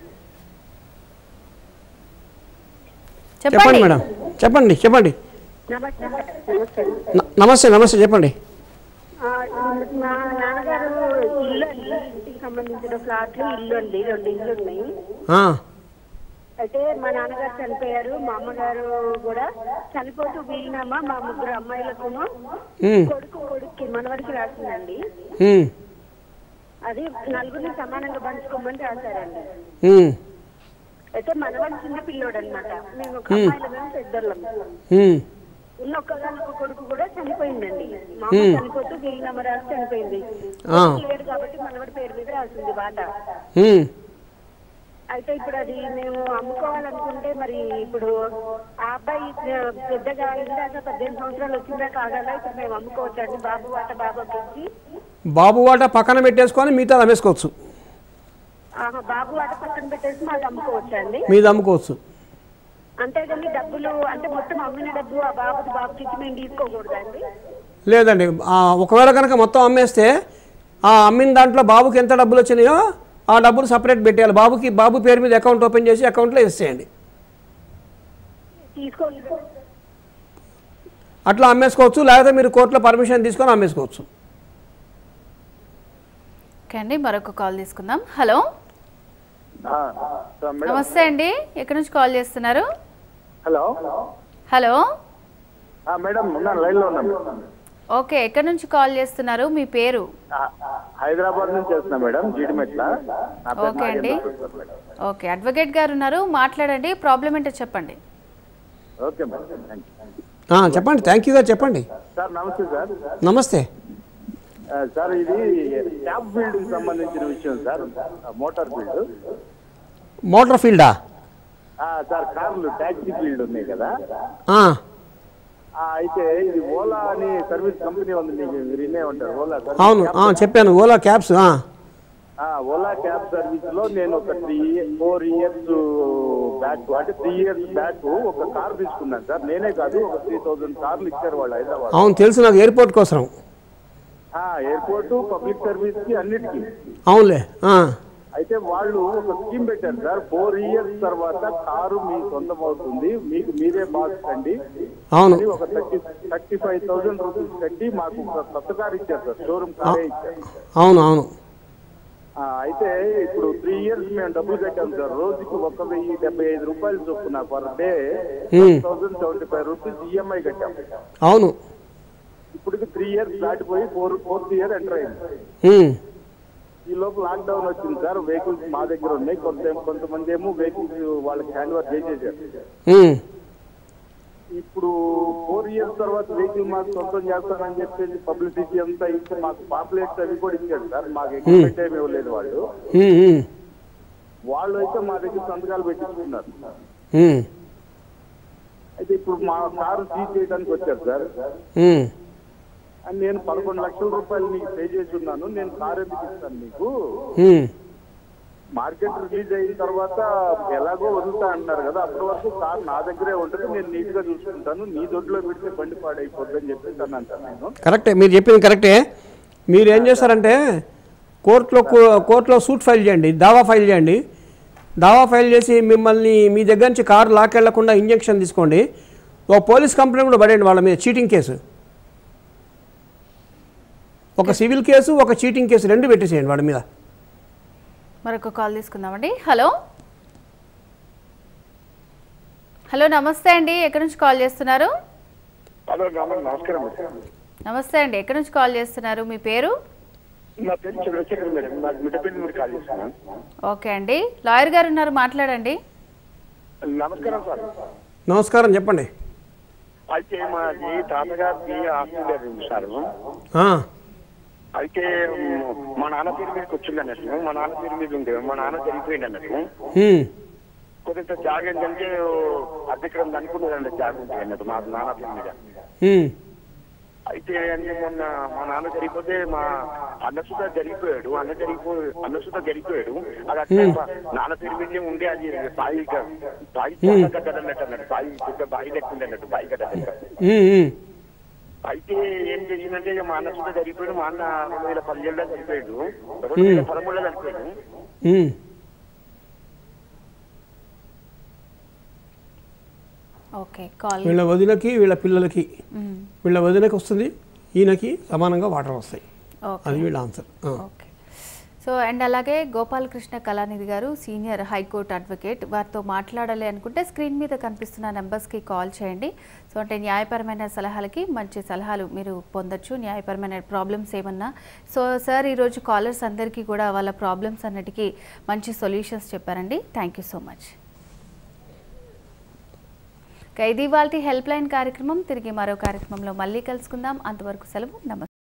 చెప్పండి చెప్పండి మేడం చెప్పండి చెప్పండి నమస్తే నమస్తే న- నమస్తే నమస్తే చెప్పండి ఆ, మా నాన్నగారు ఇల్లు అండి ఇంటికి సంబంధించిన ఫ్లాట్లు ఇల్లు అండి రెండు ఇల్లు ఉన్నాయి ఆ, అయితే మా నాన్నగారు చనిపోయారు మా అమ్మగారు కూడా చనిపోతూ వీలునామా మా ముగ్గురు అమ్మాయిలకును ఉమ్, కొడుకు కొడుక్కి మనవడికి రాసిందండి ఉమ్, అది నలుగురిని సమానంగా పంచుకోమని రాశారండి ఉమ్, అయితే మనవాడు చిన్న పిల్లోడు అనమాట మేము ఒక Hmm. అమ్మాయిలమేమో పెద్దోళ్ళం ఉమ్, ఉన్న ఒక్కగానొక్క కొడుకు కూడా చనిపోయిందండి మా అమ్మ Hmm. చనిపోతూ వీలునామా రాసి చనిపోయింది ఆ. కొడుకు లేడు కాబట్టి మనవడి పేరు మీద రాసింది బాట ఉమ్. అయితే ఇప్పుడు అది మేము అమ్ముకోవాలనుకుంటే మరి ఇప్పుడు ఆ అబ్బాయి ఆ, పెద్దగా అయిందాక పద్దెనిమిది సంవత్సరాలు వచ్చిందాక ఆగాల ఇప్పుడు మేము అమ్ముకోవచ్చండి బాబు వాట బాబాకి ఇచ్చి బాబు వాట పక్కన పెట్టేసుకొని మిగతా అమ్మేసుకోవచ్చు ఆహా, బాబు వాట పక్కన పెట్టేసి మాది అమ్ముకోవచ్చండి మీద అమ్ముకోవచ్చు అంతేగాని డబ్బులు అంటే మొత్తం అమ్మిన డబ్బు ఆ బాబుకి బాబుకి ఇచ్చి మేము తీసుకోకూడదండి లేదండి ఆ, ఒకవేళ కనుక మొత్తం అమ్మేస్తే ఆ అమ్మిన దాంట్లో బాబుకి ఎంత డబ్బులు వచ్చినాయో ఆ డబ్బులు సపరేట్ పెట్టేయాలి బాబుకి బాబు పేరు మీద అకౌంట్ ఓపెన్ చేసి అకౌంట్లో వేసేయండి తీసుకోలేదు అట్లా అమ్మేసుకోవచ్చు లేకపోతే మీరు కోర్టులో పర్మిషన్ తీసుకొని అమ్మేసుకోవచ్చు ఓకే అండి మరొక కాల్ తీసుకుందాం హలో ఆ, సో మేడం నమస్తే అండి ఎక్కడి నుంచి కాల్ చేస్తున్నారు హలో హలో ఆ, మేడం ఉన్నాను లైన్లో ఉన్నాను ఓకే ఎక్కడి నుంచి కాల్ చేస్తున్నారు మీ పేరు హైదరాబాద్ నుంచి చేస్తున్నా మేడం జీడిమెట్ల నా పేరు ఓకే అండి Nagendra Prasad madam okay advocate గారు ఉన్నారు మాట్లాడండి ప్రాబ్లం ఏంటో చెప్పండి ఓకే మేడం థ్యాంక్ యూ ఆ, చెప్పండి థ్యాంక్ యూ గారు చెప్పండి సార్ నమస్తే సార్ నమస్తే ఆ, సార్ ఇది ట్యాప్ ఫీల్డ్ కి సంబంధించిన విషయం సార్ మోటార్ ఫీల్డ్ మోటార్ ఫీల్డా సార్ కార్లు ట్యాక్సీ ఫీల్డ్ ఉన్నాయి కదా ఆ, ఆ, అయితే ఇది ఓలా అని సర్వీస్ కంపెనీ ఉంది మీకు మీరు వినే ఉంటారు ఓలా సర్వీస్ అవును ఆ, చెప్పాను ఓలా క్యాబ్స్ ఆ, ఆ, ఓలా క్యాబ్ సర్వీస్ లో నేను ఒక త్రీ ఫోర్ ఇయర్స్ బ్యాక్ అంటే త్రీ ఇయర్స్ బ్యాక్ ఒక కార్ తీసుకున్నాను సార్ నేనే కాదు ఒక త్రీ థౌసండ్ కార్లు ఇచ్చారు వాళ్ళు హైదరాబాద్ అవును తెలుసు నాకు ఎయిర్పోర్ట్ కోసం ఎయిర్పోర్ట్ పబ్లిక్ సర్వీస్ కి అన్నిటికీ అవునులే ఆ, అయితే వాళ్ళు ఒక స్కీమ్ పెట్టారు సార్ ఫోర్ ఇయర్స్ తర్వాత కారు మీ సొంతం అవుతుంది మీకు మీరే బాస్ కండి అవును. అని ఒక thirty thirty five thousand rupees కట్టి మాకు ఒక కొత్త కార్ ఇచ్చారు సార్ షోరూమ్ కారే ఇచ్చారు అవును అవును ఆ, అయితే ఇప్పుడు త్రీ ఇయర్స్ మేము డబ్బులు కట్టాం సార్ రోజుకి ఒక వెయ్యి డెబ్బై ఐదు రూపాయలు చొప్పున per day Hmm. Thousand seventy five rupees EMI కట్టాం అవును ఇప్పటికి త్రీ ఇయర్స్ దాటిపోయి ఫోర్ ఫోర్త్ ఇయర్ ఎంటర్ అయింది ఉమ్, ఈ లోపు లాక్డౌన్ వచ్చింది సార్ వెహికల్స్ మా దగ్గర ఉన్నాయి కొంత కొంతమంది ఏమో వెహికల్స్ వాళ్ళకి హ్యాండ్ ఓవర్ చేసేసారు ఉమ్, ఇప్పుడు ఫోర్ ఇయర్స్ తర్వాత వెహికల్ మాకు సొంతం చేస్తానని చెప్పేసి పబ్లిసిటీ అంతా ఇచ్చి మాకు పాపులేట్స్ అవి కూడా ఇచ్చారు సార్ మాకు అగ్రిమెంట్ ఏమి ఇవ్వలేదు వాళ్ళు ఉమ్, ఉమ్, వాళ్ళు అయితే మా దగ్గర సంతకాలు పెట్టించుకున్నారు ఉమ్, అయితే ఇప్పుడు మా కారు సీజ్ చేయడానికి వచ్చారు సార్ ఉమ్. అని నేను పదకొండు లక్షల రూపాయలు మీకు పే చేసి ఉన్నాను నేను కారు ఎందుకు ఇస్తాను మీకు ఉమ్. మార్కెట్ రిలీజ్ అయిన తర్వాత ఎలాగో వదులుతా అంటున్నారు కదా అప్పటి వరకు కార్ నా దగ్గరే ఉంటుంది నేను నీట్ గా చూసుకుంటాను నీ దొడ్లో పెడితే బండి పాడైపోద్ది అని చెప్పేసి అన్నాను సార్ నేను కరెక్టే మీరు చెప్పింది కరెక్టే మీరు ఏం చేస్తారంటే కోర్టులో కో- కోర్టులో సూట్ ఫైల్ చేయండి దావా ఫైల్ చేయండి దావా ఫైల్ చేసి మిమ్మల్ని మీ దగ్గర నుంచి కారు లాకెళ్లకుండా ఇంజెక్షన్ తీసుకోండి ఒక పోలీస్ కంప్లైంట్ కూడా పడేయండి వాళ్ళ మీద చీటింగ్ కేసు ఒక సివిల్ కేసు ఒక చీటింగ్ కేసు రెండు పెట్టేసేయండి వాడి మీద మరొక కాల్ తీసుకుందామండి హలో హలో నమస్తే అండి ఎక్కడి నుంచి కాల్ చేస్తున్నారు హలో రామ నమస్కారం మేడం నమస్తే అండి ఎక్కడి నుంచి కాల్ చేస్తున్నారు మీ పేరు నా పేరు చంద్రశేఖర్ మేడం నాకు మిఠపల్లి నుండి కాల్ చేస్తున్నాను ఓకే అండి లాయర్ గారు ఉన్నారు మాట్లాడండి నమస్కారం సార్ నమస్కారం చెప్పండి అయితే మాది తాతగారికి ఆస్ట్రేలియా ఉంది సార్ ఆ, అయితే మ్, మా నాన్న పేరు మీదకి వచ్చింది అన్నట్టు మా నాన్న పేరు మీద ఉండే మా నాన్న చనిపోయింది అన్నట్టు ఉమ్, కొంత జాగ ఏంటంటే అధిక్రమం అనుకున్నదండి జాగ ఉంటుంది అన్నట్టు మా నాన్న పేరు మీద ఉమ్, అయితే అంటే మొన్న మా నాన్న జరిగిపోతే మా అన్నసుత జరిగిపోయాడు అన్న జరిగిపో అన్నసుత జరిగిపోయాడు అది అట్లా Hmm. మా నాన్న పేరు మీదే ఉండే అది బాయి గ- బాయి Hmm. గడ్డ అన్నట్టు అన్నట్టు బాయి పెద్ద బాయి లెక్కుండే అన్నట్టు బాయి గడ్డ లెక్క. ఉమ్, ఉమ్. అయితే ఏం జరిగిందంటే ఇక మా అన్న సుత జరిగిపోయాడు మా అన్న రెండు వేల పదిహేడులో చనిపోయాడు రెండు వేల Hmm. పదమూడులో చనిపోయాడు ఉమ్. ఓకే కాల్ వీళ్ళ వదినకి వీళ్ళ పిల్లలకి మ్మ్. వీళ్ళ వదినకి వస్తుంది ఈయనకి సమానంగా వాటర్ వస్తాయి ఓకే. అది వీళ్ళ ఆన్సర్ ఆ. ఓకే సో అండ్ అలాగే గోపాలకృష్ణ కళానిధి గారు సీనియర్ హైకోర్టు అడ్వకేట్ వారితో మాట్లాడాలి అనుకుంటే స్క్రీన్ మీద కనిపిస్తున్న నెంబర్స్కి కాల్ చేయండి సో అంటే న్యాయపరమైన సలహాలకి మంచి సలహాలు మీరు పొందొచ్చు న్యాయపరమైన ప్రాబ్లమ్స్ ఏమన్నా సో సార్ ఈరోజు కాలర్స్ అందరికీ కూడా వాళ్ళ ప్రాబ్లమ్స్ అన్నిటికీ మంచి సొల్యూషన్స్ చెప్పారండి థ్యాంక్ యూ సో మచ్ ఇక ఇది వాళ్ళ హెల్ప్ లైన్ కార్యక్రమం తిరిగి మరో కార్యక్రమంలో మళ్ళీ కలుసుకుందాం అంతవరకు సెలవు నమస్తే